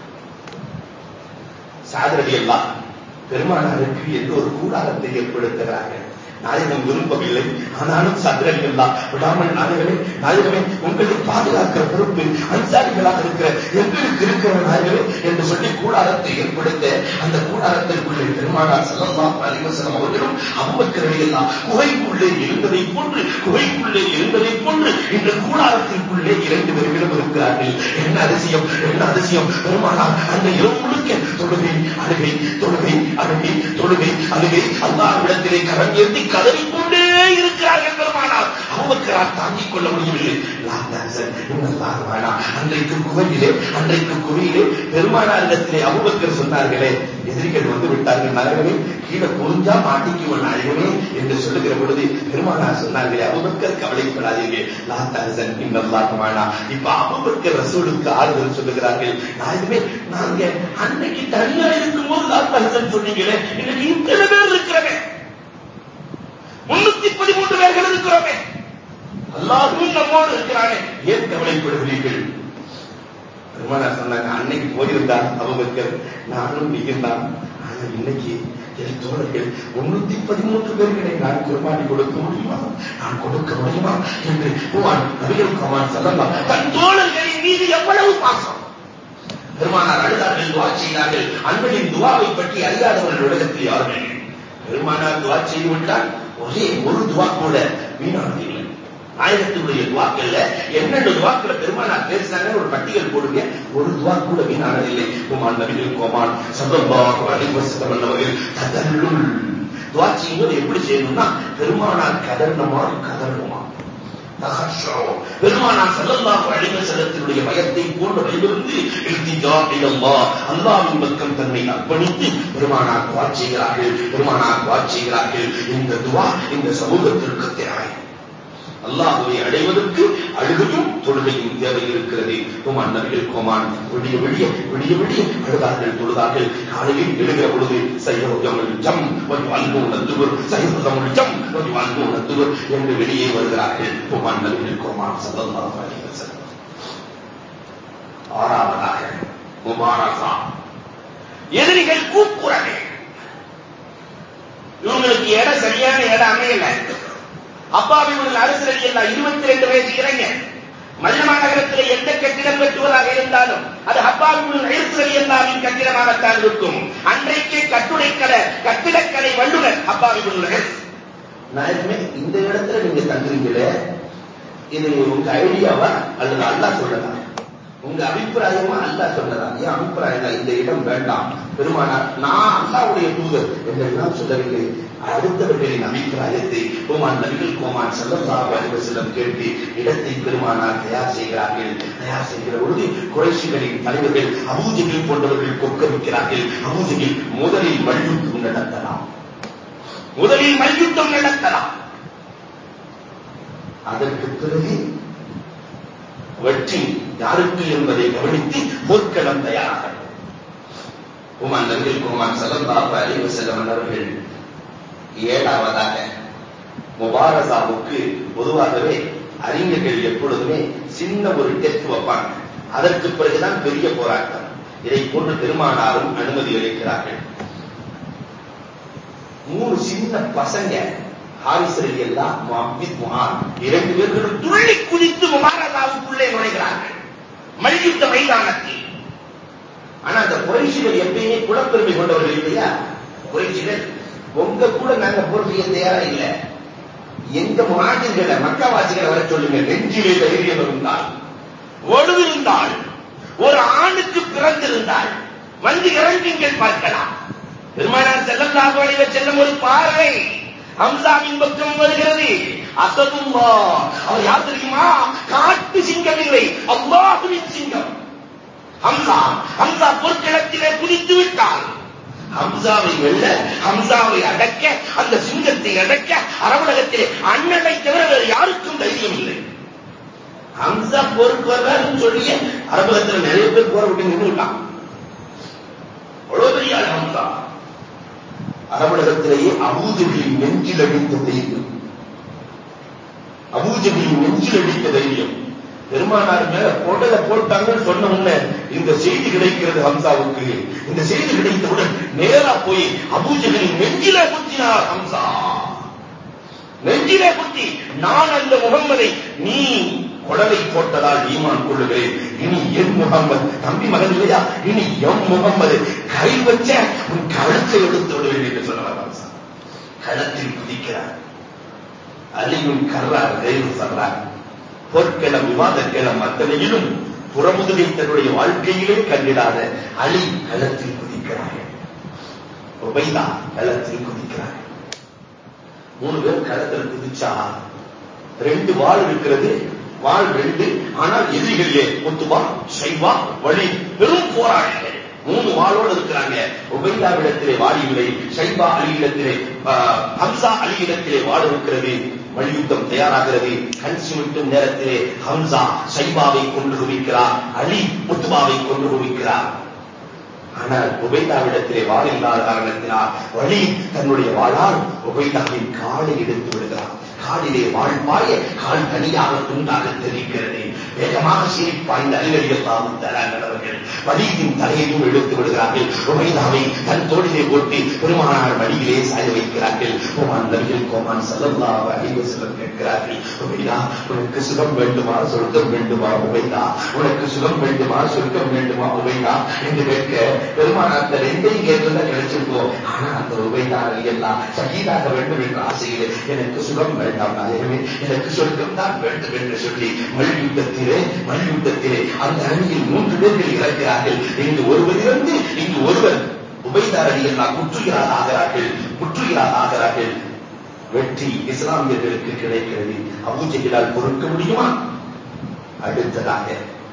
சாதரடி எல்லாம் பெருமானாருக்கு எந்த ஒரு கூடாரத்தை ஏற்படுத்துகிறார்கள் நாயகம் விரும்பவில்லை ஆனாலும் சந்திரர்கள் தான் விடாமல் நாயகமே நாயகமே உங்களை பாதுகாக்கிற பொறுப்பு அன்சாரிகளாக இருக்கிற எங்களுக்கு இருக்கிற நாயகமே என்று சொல்லி கூடாரத்தை ஏற்படுத்த அந்த கூடாரத்திற்குள்ளே பெருமானார் செல்லலாம் அலிவசனம் அவர்களும் அவ்வக்கரை எல்லாம் குகைக்குள்ளே இருந்ததை போன்று குகைக்குள்ளே இருந்ததை போன்று இந்த கூடாரத்திற்குள்ளே இரண்டு பேர்களும் இருக்கிறார்கள் என்ன அதிசயம் என்ன அதிசயம் பெருமானார் அந்த இரவு முழுக்க தொழுகை அழுகை தொழுகை அழுகை தொழுகை அழுகை அல்லாஹ்விடத்திலே கரம் ஏந்தி கதறிக் கொண்டே இருக்கிறார்கள் பெருமானார் அவ்வக்கரால் தாங்கிக் கொள்ள முடியவில்லை அன்றைக்கு குகையிலே அன்றைக்கு குகையிலே பெருமானாரிடத்திலே அபுபக்கர் சொன்னார்களே எதிரிகள் வந்து விட்டார்கள் நரகமே கீழே புரிஞ்சா மாட்டிக்குவோம் நாயகமே என்று சொல்லுகிற பொழுது பெருமானார் சொன்னார்களே அபுபக்கர் கவலைப்படாதீங்க லா தஹசன் இன்னல்லாஹு மானா இப்ப அபுபக்கர் ரசூலுக்கு ஆறுதல் சொல்லுகிறார்கள் நாயகமே நாங்க அன்னைக்கு தனியா இருக்கும்போது லா தஹசன் சொன்னீங்களே இன்னைக்கு இத்தனை பேர் இருக்கிறவே முன்னூத்தி பதிமூன்று பேர்கள் இருக்கிறோமே அல்லாஹும் நம்மோடு இருக்கிறானே ஏன் கவலைப்படுகிறீர்கள் பெருமானார் சொன்னாங்க அன்னைக்கு போயிருந்தான் அபுபக்கர் நானும் மிகுந்தான் ஆனா இன்னைக்கு என் தோழர்கள் முன்னூத்தி பதிமூன்று பேர்களை நான் குர்பானி கொடுக்க முடியுமா நான் கொடுக்க முடியுமா என்று புவான் நபிகள் குமார் சொல்லலாம் தன் தோழர்களின் மீது எவ்வளவு பாசம் பெருமானார் அழுதார்கள் துவா செய்தார்கள் அன்பனின் துவாவை பற்றி அறியாதவர்கள் உலகத்தில் யாருமே பெருமானார் துவா செய்து விட்டால் ஒரே ஒரு துவா கூட வீணானதில்லை ஆயிரத்தினுடைய துவாக்கள்ல என்னென்ன துவாக்களை பெருமானார் பேசினாங்க ஒரு பட்டியல் போடுங்க ஒரு துவா கூட வீணானதில்லை குமான் நபிகள் கோமான் சதம்பாக அலிவசதம் அவர்கள் கதருள் துவா செய்யும்போது எப்படி செய்யணும்னா பெருமானார் கதர்ணமா கதர்ணுமா பெருமானார் செல்லல்லாஹு அழிவு செல்லத்தினுடைய பயத்தை போன்ற பயமிருந்து இல்திஜா இலல்லா அல்லாவின் பக்கம் தன்னை அர்ப்பணித்து பெருமானார் துவா செய்கிறார்கள் பெருமானார் துவா செய்கிறார்கள் இந்த துவா இந்த சமூகத்திற்கு தேவை அல்லாஹுவை அடைவதற்கு அழுகையும் தொழுகையும் தேவை இருக்கிறது குமான் நபிகள் கோமான் விடிய விடிய விடிய விடிய அழுதார்கள் தொழுதார்கள் காலையில் எழுகிற பொழுது சைவமுல் ஜம் ஒரு வாழ்வு நத்துவர் சைவமுல் ஜம் ஒரு வாழ்வு நத்துவர் என்று வெளியே வருகிறார்கள் குமான் நபிகள் கோமான் சல்லல்லாஹு அலைஹி வஸல்லம் ஆறாவதாக முபாரகா எதிரிகள் கூக்குரல் இவங்களுக்கு இடம் சரியான இடம் அமையல அப்பாவியுடன் அரசு எல்லாம் இருபத்தி ரெண்டு வயசு இளைஞர் மதினா நகரத்தில் எந்த கட்டிடம் கட்டுவதாக இருந்தாலும் அது அப்பாவியுடன் அரசு எல்லாவின் கட்டிடமாகத்தான் இருக்கும் அன்றைக்கு கட்டுரைக்கலை கட்டிடக்கலை வல்லுநர் அப்பாவியுடன் நாயகமே இந்த இடத்துல நீங்க தங்குறீங்களே இது உங்க ஐடியாவா அல்லது அல்லா சொல்லலாம் உங்க அபிப்பிராயமா அல்லா சொன்னதா என் அபிப்பிராயம் தான் இந்த இடம் வேண்டாம் பெருமானார் நான் அல்லாவுடைய தூதர் என்றெல்லாம் சொல்லவில்லை அடுத்தவர்களின் அபிப்பிராயத்தை கோமான் நபிகள் கோமான் செல்லல்லாஹு அலைஹி வஸல்லம் கேட்டு இடத்தை பெருமானார் தயார் செய்கிறார்கள் தயார் செய்கிற பொழுது குறைஷிகளின் தலைவர்கள் அபூஜகில் போன்றவர்கள் கொக்கரிக்கிறார்கள் அபூஜகில் முதலில் மல்யுத்தம் நடத்தலாம் முதலில் மல்யுத்தம் நடத்தலாம் அதற்கு பிறகு வெற்றி யாருக்கு என்பதை கவனித்து போர்க்களம் தயாராக குமான் நபிகள் குமான் செல்லல்லாஹு அலைஹி வஸல்லம் அவர்கள் ஏழாவதாக முபாரசாவுக்கு பொதுவாகவே அறிஞர்கள் எப்பொழுதுமே சின்ன ஒரு டெஸ்ட் வைப்பாங்க அதற்கு பிறகுதான் பெரிய போராட்டம் இதை போன்று பெருமானாரும் அனுமதி அளிக்கிறார்கள் மூணு சின்ன பசங்க ஹாரிஸ் அலி அல்லா முஹம்மித் முஹான் இரண்டு பேர்களும் துள்ளி குதித்து முபாரதாவுக்குள்ளே நுழைகிறார்கள் மல்யுத்த மைதானத்தில் ஆனா அந்த குறைஷிகள் எப்பயுமே குலப்பெருமை கொண்டவர்கள் இல்லையா குறைஷிகள் உங்க கூட நாங்க போர் செய்ய தயாரா இல்ல எங்க முகாஜர்களை மக்காவாசிகளை வர சொல்லுங்க நெஞ்சிலே தைரியம் இருந்தால் ஒழுவிருந்தால் ஒரு ஆணுக்கு பிறந்திருந்தால் வந்து இறங்குங்கள் பார்க்கலாம் பெருமானார் செல்லல்லாஹு அலைஹி செல்லும் ஒரு பார்வை ஹம்சாவின் பக்கம் வருகிறது அசதுல்லா அவர் யார் தெரியுமா காட்டு சிங்கம் இல்லை அல்லாஹுவின் சிங்கம் ஹம்சா ஹம்சா பொற்களத்திலே குதித்து விட்டார் ஹம்சாவை வெல்ல ஹம்சாவை அடக்க அந்த சிங்கத்தை அடக்க அரபுலகத்திலே அண்ணனை தவிர வேறு யாருக்கும் தைரியம் இல்லை ஹம்சா போருக்கு வர்றாருன்னு சொல்லிய அரபுலகத்தில் நிறைய பேர் போற விட்டு நின்றுட்டான் அவ்வளவு பெரிய ஆள் ஹம்சா அரபுலகத்திலேயே அபூஜகளின் நெஞ்சில் அடித்த தைரியம் அபூஜகளின் நெஞ்சில் அடித்த தைரியம் பெருமானார் மேல கொடல போட்டாங்கன்னு சொன்ன உடனே இந்த செய்தி கிடைக்கிறது ஹம்சாவுக்கு இந்த செய்தி கிடைத்தவுடன் நேரா போய் அபூஜகளின் நெஞ்சிலே குத்தினார் ஹம்சா நெஞ்சிலே குத்தி நான் அந்த முகம்மதை நீ குடலை போட்டதால் ஈமான் கொள்ளுகிறேன் இனி என் முகம்மது தம்பி மகன் இல்லையா இனி எம் முகம்மது கை வச்ச உன் கழுத்தை எடுத்து விடுவேன் என்று சொன்னார் ஹம்சா களத்தில் குதிக்கிறார் அலியும் கர்றார் கைது சொல்றார் பொற்களம் விவாதக்களம் அத்தனையிலும் புறமுதுகை தன்னுடைய வாழ்க்கையிலே கண்டிடாத அலி களத்தில் குதிக்கிறார்கள் உபைதா களத்தில் குதிக்கிறார்கள் மூணு பேர் களத்தில் குதிச்சா ரெண்டு வாள் இருக்கிறது வாள் ரெண்டு ஆனால் எதிரிகளிலே முத்துவா சைவா வழி பெரும் போராளிகள் மூணு வாளோடு இருக்கிறாங்க உபைதாவிடத்திலே வாள் இல்லை சைபா அலியிடத்திலே ஹம்சா அலியிடத்திலே வாள் இருக்கிறது மல்யுத்தம் தயாராகிறது கண் சிமிட்டும் நேரத்திலே ஹம்சா சைபாவை கொண்டு குவிக்கிறார் அலி முத்துபாவை கொண்டு குவிக்கிறார் ஆனால் உபைதாவிடத்திலே வாள் இல்லாத காரணத்தினால் வழி தன்னுடைய வாளால் உபைதாவின் காலை எடுத்து விடுகிறார் காலிலே வாழ்பாய கால் தனியாக துண்டாக தெரிகிறது வேகமாக சீரிப்பாய்ந்த அலிவரியல்லாவும் தராங்களவர்கள் வலியின் தலையையும் எடுத்து விடுகிறார்கள் உமைதாவை தன் தோளிலே போட்டு பெருமானார் வழியிலே சாய வைக்கிறார்கள் கோமான் நபிகள் கோமான் செல்லல்லா அழிவு செல்லம் கேட்கிறார்கள் உமைதா உனக்கு சுகம் வேண்டுமா சொர்க்கம் வேண்டுமா உமைதா உனக்கு சுகம் வேண்டுமா சொர்க்கம் வேண்டுமா உமைதா என்று கேட்க பெருமானார் அந்த ரெண்டையும் கேட்டுதான் கிடைச்சிருக்கோம் ஆனா அந்த உமைதா எல்லாம் சகிதாக வேண்டும் என்ற ஆசையிலே எனக்கு சுகம் வேண்டாம் நாயகமே எனக்கு சொர்க்கம் தான் வேண்டும் என்று சொல்லி மல்யுத்தத்திலே மல்யுத்தத்திலே அந்த அணியில் மூன்று பேர்கள் இறக்கிறார்கள் இங்கு ஒருவர் இருந்து இங்கு ஒருவர் உபைதார் அணி எல்லாம் முற்றுகிறார் ஆகிறார்கள் முற்றுகிறார் ஆகிறார்கள் வெற்றி இஸ்லாமியர்களுக்கு கிடைக்கிறது அபூஜைகளால் பொறுக்க முடியுமா அடுத்ததாக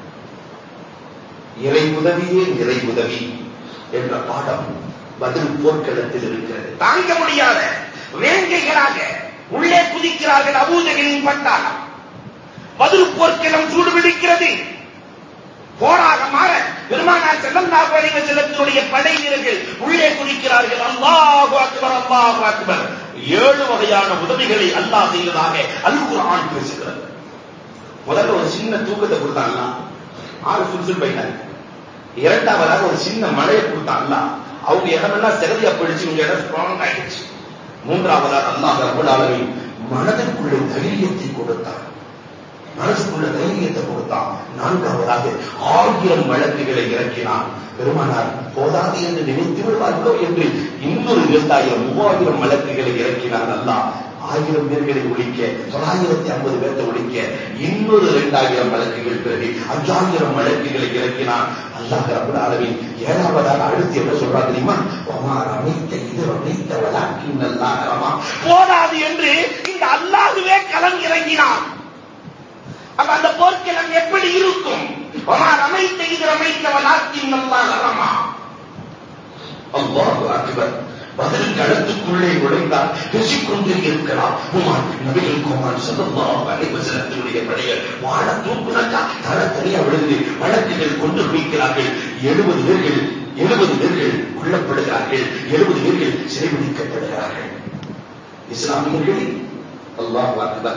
இறை உதவியே நிறை உதவி என்ற பாடம் பதில் போர்க்களத்தில் இருக்கிறது தாங்க முடியாத வேங்கைகளாக உள்ளே குதிக்கிறார்கள் அபூஜகளின் பட்டாளம் பதில் போர்க்களம் சூடுபிடிக்கிறது போராக மாற பெருமானார் செல்லல்லாஹு அலைஹி வஸல்லத்தினுடைய படை வீரர்கள் உள்ளே குதிக்கிறார்கள் அல்லாஹு அக்பர் அல்லாஹு அக்பர் ஏழு வகையான உதவிகளை அல்லாஹ் செய்வதாக அல் குர்ஆன் பேசுகிறது முதல்ல ஒரு சின்ன தூக்கத்தை கொடுத்தாங்க ஆறு சுல்சுல் போயிட்டாங்க இரண்டாவதாக ஒரு சின்ன மழையை கொடுத்தாங்க அவங்க இடமெல்லாம் செகதியா போயிடுச்சு இவங்க இடம் ஸ்ட்ராங் ஆயிடுச்சு மூன்றாவதாக அல்லாஹ் ரப்பல் ஆலமீன் மனதிற்குள்ள தைரியத்தை கொடுத்தார் மனசுக்குள்ள தைரியத்தை கொடுத்தான் நான்காவதாக ஆயிரம் வழக்குகளை இறக்கினான் பெருமானார் போதாது என்று நினைத்து விடுவார்களோ என்று இன்னொரு இரண்டாயிரம் மூவாயிரம் வழக்குகளை இறக்கினான் அல்லாஹ் ஆயிரம் பேர்களை ஒழிக்க தொள்ளாயிரத்தி ஐம்பது பேர்த்தை ஒழிக்க இன்னொரு இரண்டாயிரம் வழக்குகள் பிறகு அஞ்சாயிரம் வழக்குகளை இறக்கினான் அல்லாஹ் ரபுல் ஆலமின் ஏழாவதாக அடுத்து என்ன சொல்றா தெரியுமா ஒமார் அமைத்த இது அமைத்த வழக்கின் அல்லாஹ் போதாது என்று இந்த அல்லாஹுவே களம் இறங்கினான் அப்ப அந்த போர்க்களம் எப்படி இருக்கும் ஒமார் அமைத்த இது அமைத்த வழக்கின் அல்லாஹ் ரமா அல்லாஹ் அக்பர் பதில் களத்துக்குள்ளே நுழைந்தால் பேசிக்கொண்டே இருக்கலாம் உமான் நபிகள் குமார் சொல்லலாம் அலைவசனத்தினுடைய படைகள் வாழ தூக்குனாக்கா தர தனியா விழுந்து வழக்குகள் கொண்டு குவிக்கிறார்கள் எழுபது பேர்கள் எழுபது பேர்கள் கொல்லப்படுகிறார்கள் எழுபது பேர்கள் சிறைபிடிக்கப்படுகிறார்கள் இஸ்லாமியர்கள் அல்லாஹ் அக்பர்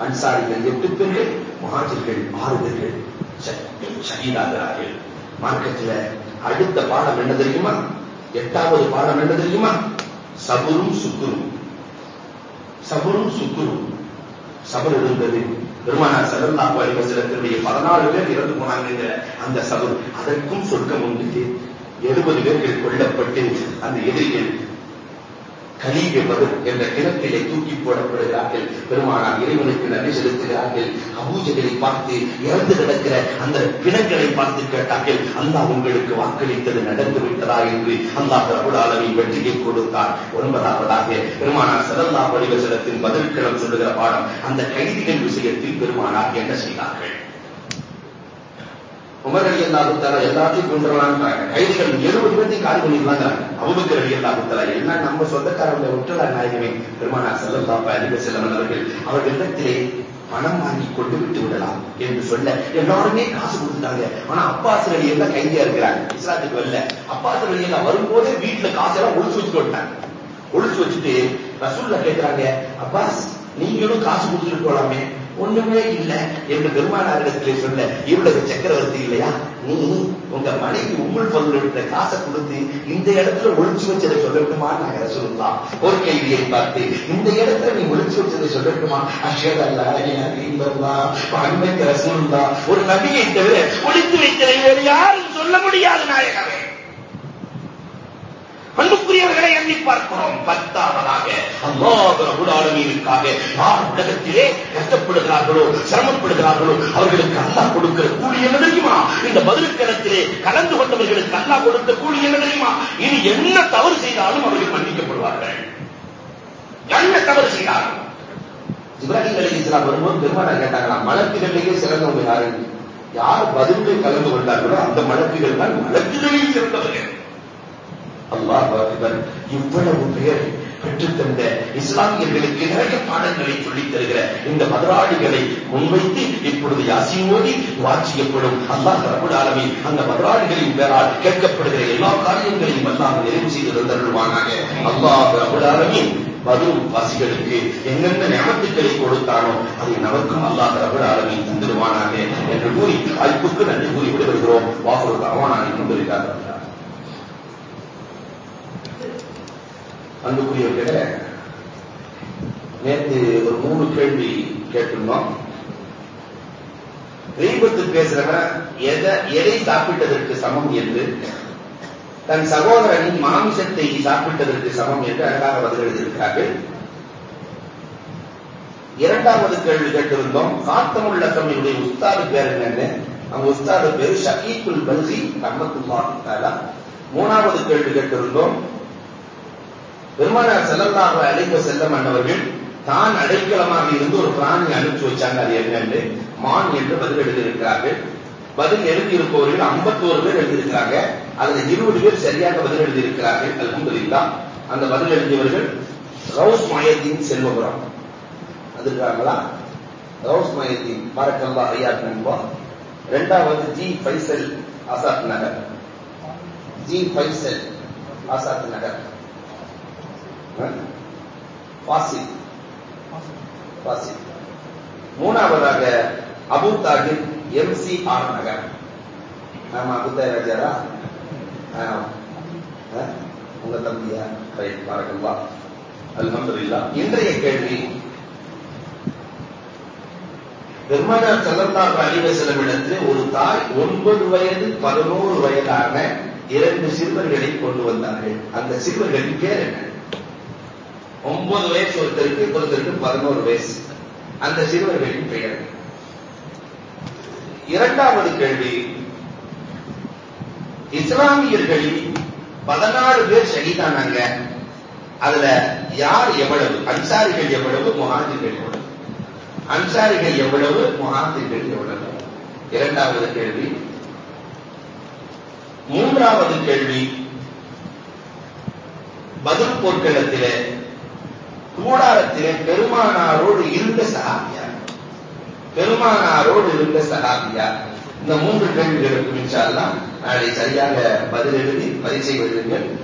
அன்சாரிகள் எட்டு பேர்கள் மகாஜர்கள் ஆறு பேர்கள் ஷஹீதாகிறார்கள் மார்க்கத்தில் அடுத்த பாடம் என்ன தெரியுமா எட்டாவது பாடம் என்ன தெரியுமா சபுரும் சுக்குரும் சபுரும் சுக்குரும் சபர் இருந்தது பெருமானார் சல்லல்லாஹு அலைஹி வஸல்லத்தினுடைய பதினாலு பேர் இறந்து போனாங்க அந்த சபர் அதற்கும் சொர்க்கம் உண்டு எழுபது பேர்கள் கொல்லப்பட்டு அந்த எதிரிகள் கலீக பதில் என்ற கிணத்திலே தூக்கி போடப்படுகிறார்கள் பெருமானார் இறைவனுக்கு நன்றி செலுத்துகிறார்கள் அபூஜைகளை பார்த்து இறந்து கிடக்கிற அந்த பிணங்களை பார்த்து கேட்டார்கள் அல்லாஹ் உங்களுக்கு வாக்களித்தது நடந்து விட்டதா என்று அல்லாஹ் ரபுல் ஆலமின் வெற்றியை கொடுத்தார் ஒன்பதாவதாக பெருமானார் சதல்லா வடிவசலத்தின் பதில்களம் சொல்லுகிற பாடம் அந்த கைதிகள் விஷயத்தில் பெருமானார் என்ன செய்தார்கள் உமர் அலி அல்லாஹுத்தாலா எல்லாத்தையும் கொண்டுலான்றாங்க கைதிகள் எழுபது பேர்த்தையும் காலி பண்ணிடலாங்கிறாங்க அபுபக்கர் அலி அல்லாஹுத்தாலா எல்லாம் நம்ம சொந்தக்காரங்களை விட்டுலா நாயகமே பெருமானா செல்லல்லாப்ப அறிவ செல்லவன் அவர்கள் அவர்களிடத்திலே பணம் வாங்கி கொண்டு விட்டு விடலாம் என்று சொல்ல எல்லாருமே காசு கொடுத்துட்டாங்க ஆனா அப்பாஸ் அலி எல்லாம் கைதியா இருக்கிறாங்க இஸ்லாத்துக்கு வரல அப்பாஸ் அலி எல்லாம் வரும்போதே வீட்டுல காசெல்லாம் ஒழிச்சு வச்சுட்டு விட்டாங்க ஒழிச்சு வச்சுட்டு ரசூல்ல கேட்கிறாங்க அப்பாஸ் நீங்களும் காசு கொடுத்துட்டு போலாமே ஒண்ணுமே இல்ல என்று பெருமானாரிடத்திலே சொல்ல இவ்வளவு சக்கரவர்த்தி இல்லையா நீ உங்க மனைவி உங்கள் பங்குகிற காசை கொடுத்து இந்த இடத்துல ஒழிச்சு வச்சதை சொல்லட்டுமா நாங்க சொல்லலாம் ஒரு கேள்வியை பார்த்து இந்த இடத்துல நீ ஒழிச்சு வச்சதை சொல்லட்டுமா அஷர் அல்லா இன்பல்லா அன்மைக்கு ரசூல்லா ஒரு நபியை தவிர ஒழித்து வைத்ததை வேறு யாரும் சொல்ல முடியாது நாயகமே அன்புக்குரியவர்களை எண்ணி பார்க்கிறோம் பத்தாவதாக அல்லாஹ் ரபுல் ஆலமீனுக்காக யார் உலகத்திலே கஷ்டப்படுகிறார்களோ சிரமப்படுகிறார்களோ அவர்களுக்கு அல்லாஹ் கொடுக்கிற கூலி என்ன தெரியுமா இந்த பதிலுக்கணத்திலே கலந்து கொண்டவர்களுக்கு அல்லாஹ் கொடுத்த கூலி என்ன தெரியுமா இனி என்ன தவறு செய்தாலும் அவர்கள் மன்னிக்கப்படுவார்கள் என்ன தவறு செய்தாலும் இப்ராஹிம் அலி இஸ்லாம் வரும்போது பெருமானார் கேட்டாங்களாம் மலக்குகளிலேயே சிறந்தவங்க யாரு யார் பதிலில் கலந்து கொண்டார்களோ அந்த மலக்குகள் தான் மலக்குகளில் சிறந்தவர்கள் அல்லாஹ் அக்பர் இவ்வளவு பெயர் பெற்றுத்தந்த இஸ்லாமியர்களுக்கு நிறைய பாடங்களை சொல்லித் தருகிற இந்த மதுராளிகளை முன்வைத்து இப்பொழுது யாசின் மோதி வாட்சியப்படும் அல்லாஹ் ரபுல் ஆலமி அந்த மதுராளிகளின் பேரால் கேட்கப்படுகிற எல்லா காரியங்களையும் அல்லாஹ் நிறைவு செய்து தந்தருவானாக அல்லாஹ் ரபுல் ஆலமி வரும் வாசிகளுக்கு என்னென்ன ஞாபகத்துக்களை கொடுத்தானோ அதை நமக்கும் அல்லாஹ் ரபுல் ஆலமி தந்துடுவானாக என்று கூறி வாய்ப்புக்கு நன்றி கூறி விடுகிறோம் வாக்குறுதி அவனானை கொண்டிருக்கிறார் அன்புக்குரியவர்களே நேற்று ஒரு மூணு கேள்வி கேட்டிருந்தோம் ரீபத்து பேசுறவன் எதை எதை சாப்பிட்டதற்கு சமம் என்று தன் சகோதரனின் மாமிசத்தை சாப்பிட்டதற்கு சமம் என்று அழகாக பதில் எழுதியிருக்கிறார்கள் இரண்டாவது கேள்வி கேட்டிருந்தோம் காத்தமுள்ள சமையுடைய உஸ்தாது பேர் என்னன்னு அவங்க உஸ்தாது பேரு ஷகீக்குல் பல்கி ரஹமத்துல்லாஹி தஆலா மூணாவது கேள்வி கேட்டிருந்தோம் பெருமானார் செல்லல்லாக அழைக்க செல்ல மன்னவர்கள் தான் அடைக்கலமாக இருந்து ஒரு பிராணி அனுப்பிச்சு வச்சாங்க அது என்னன்னு மான் என்று பதில் எழுதியிருக்கிறார்கள் பதில் எழுதியிருப்பவர்கள் ஐம்பத்தோரு பேர் எழுதியிருக்கிறாங்க அதுல இருபது பேர் சரியாக பதில் எழுதியிருக்கிறார்கள் அல்ஹம்துலில்லா அந்த பதில் எழுதியவர்கள் ரவுஸ் மாயத்தின் செல்வபுரம் வந்திருக்காங்களா ரவுஸ் மாயத்தின் பாரக்கல்லா ஐயா கும்பா ரெண்டாவது ஜி பைசல் ஆசாத் நகர் ஜி பைசல் ஆசாத் நகர் பாசி பாசி மூணாவதாக Abu Tahir M C R Nagar ஆமா அபுதாய் ராஜாரா உங்க தம்பியா ரைட் பாரகல்லா அல்ஹம்துலில்லா இன்றைய கேள்வி பெருமானார் செல்லல்லாஹு அலைஹி வஸல்லம் ஒரு தாய் ஒன்பது வயது பதினோரு வயதான இரண்டு சிறுவர்களை கொண்டு வந்தார்கள் அந்த சிறுவர்களின் பேர் என்ன ஒன்பது வயசு ஒருத்தருக்கு ஒருத்தருக்கு பதினோரு வயசு அந்த சிறுவர்களின் பெயர் இரண்டாவது கேள்வி இஸ்லாமியர்களில் பதினாறு பேர் ஷஹீதானாங்க அதுல யார் எவ்வளவு அன்சாரிகள் எவ்வளவு முகாந்திர்கள் எவ்வளவு அன்சாரிகள் எவ்வளவு முகாந்திர்கள் எவ்வளவு இரண்டாவது கேள்வி மூன்றாவது கேள்வி பதில் போர்க்களத்திலே கூடாரத்திலே பெருமானாரோடு இருந்த சகாபியார் பெருமானாரோடு இருந்த சகாபியார் இந்த மூன்று கேள்விகளுக்கு மின்சாலாம் நாளை சரியாக பதில் எழுதி பரிசை எழுதுங்கள்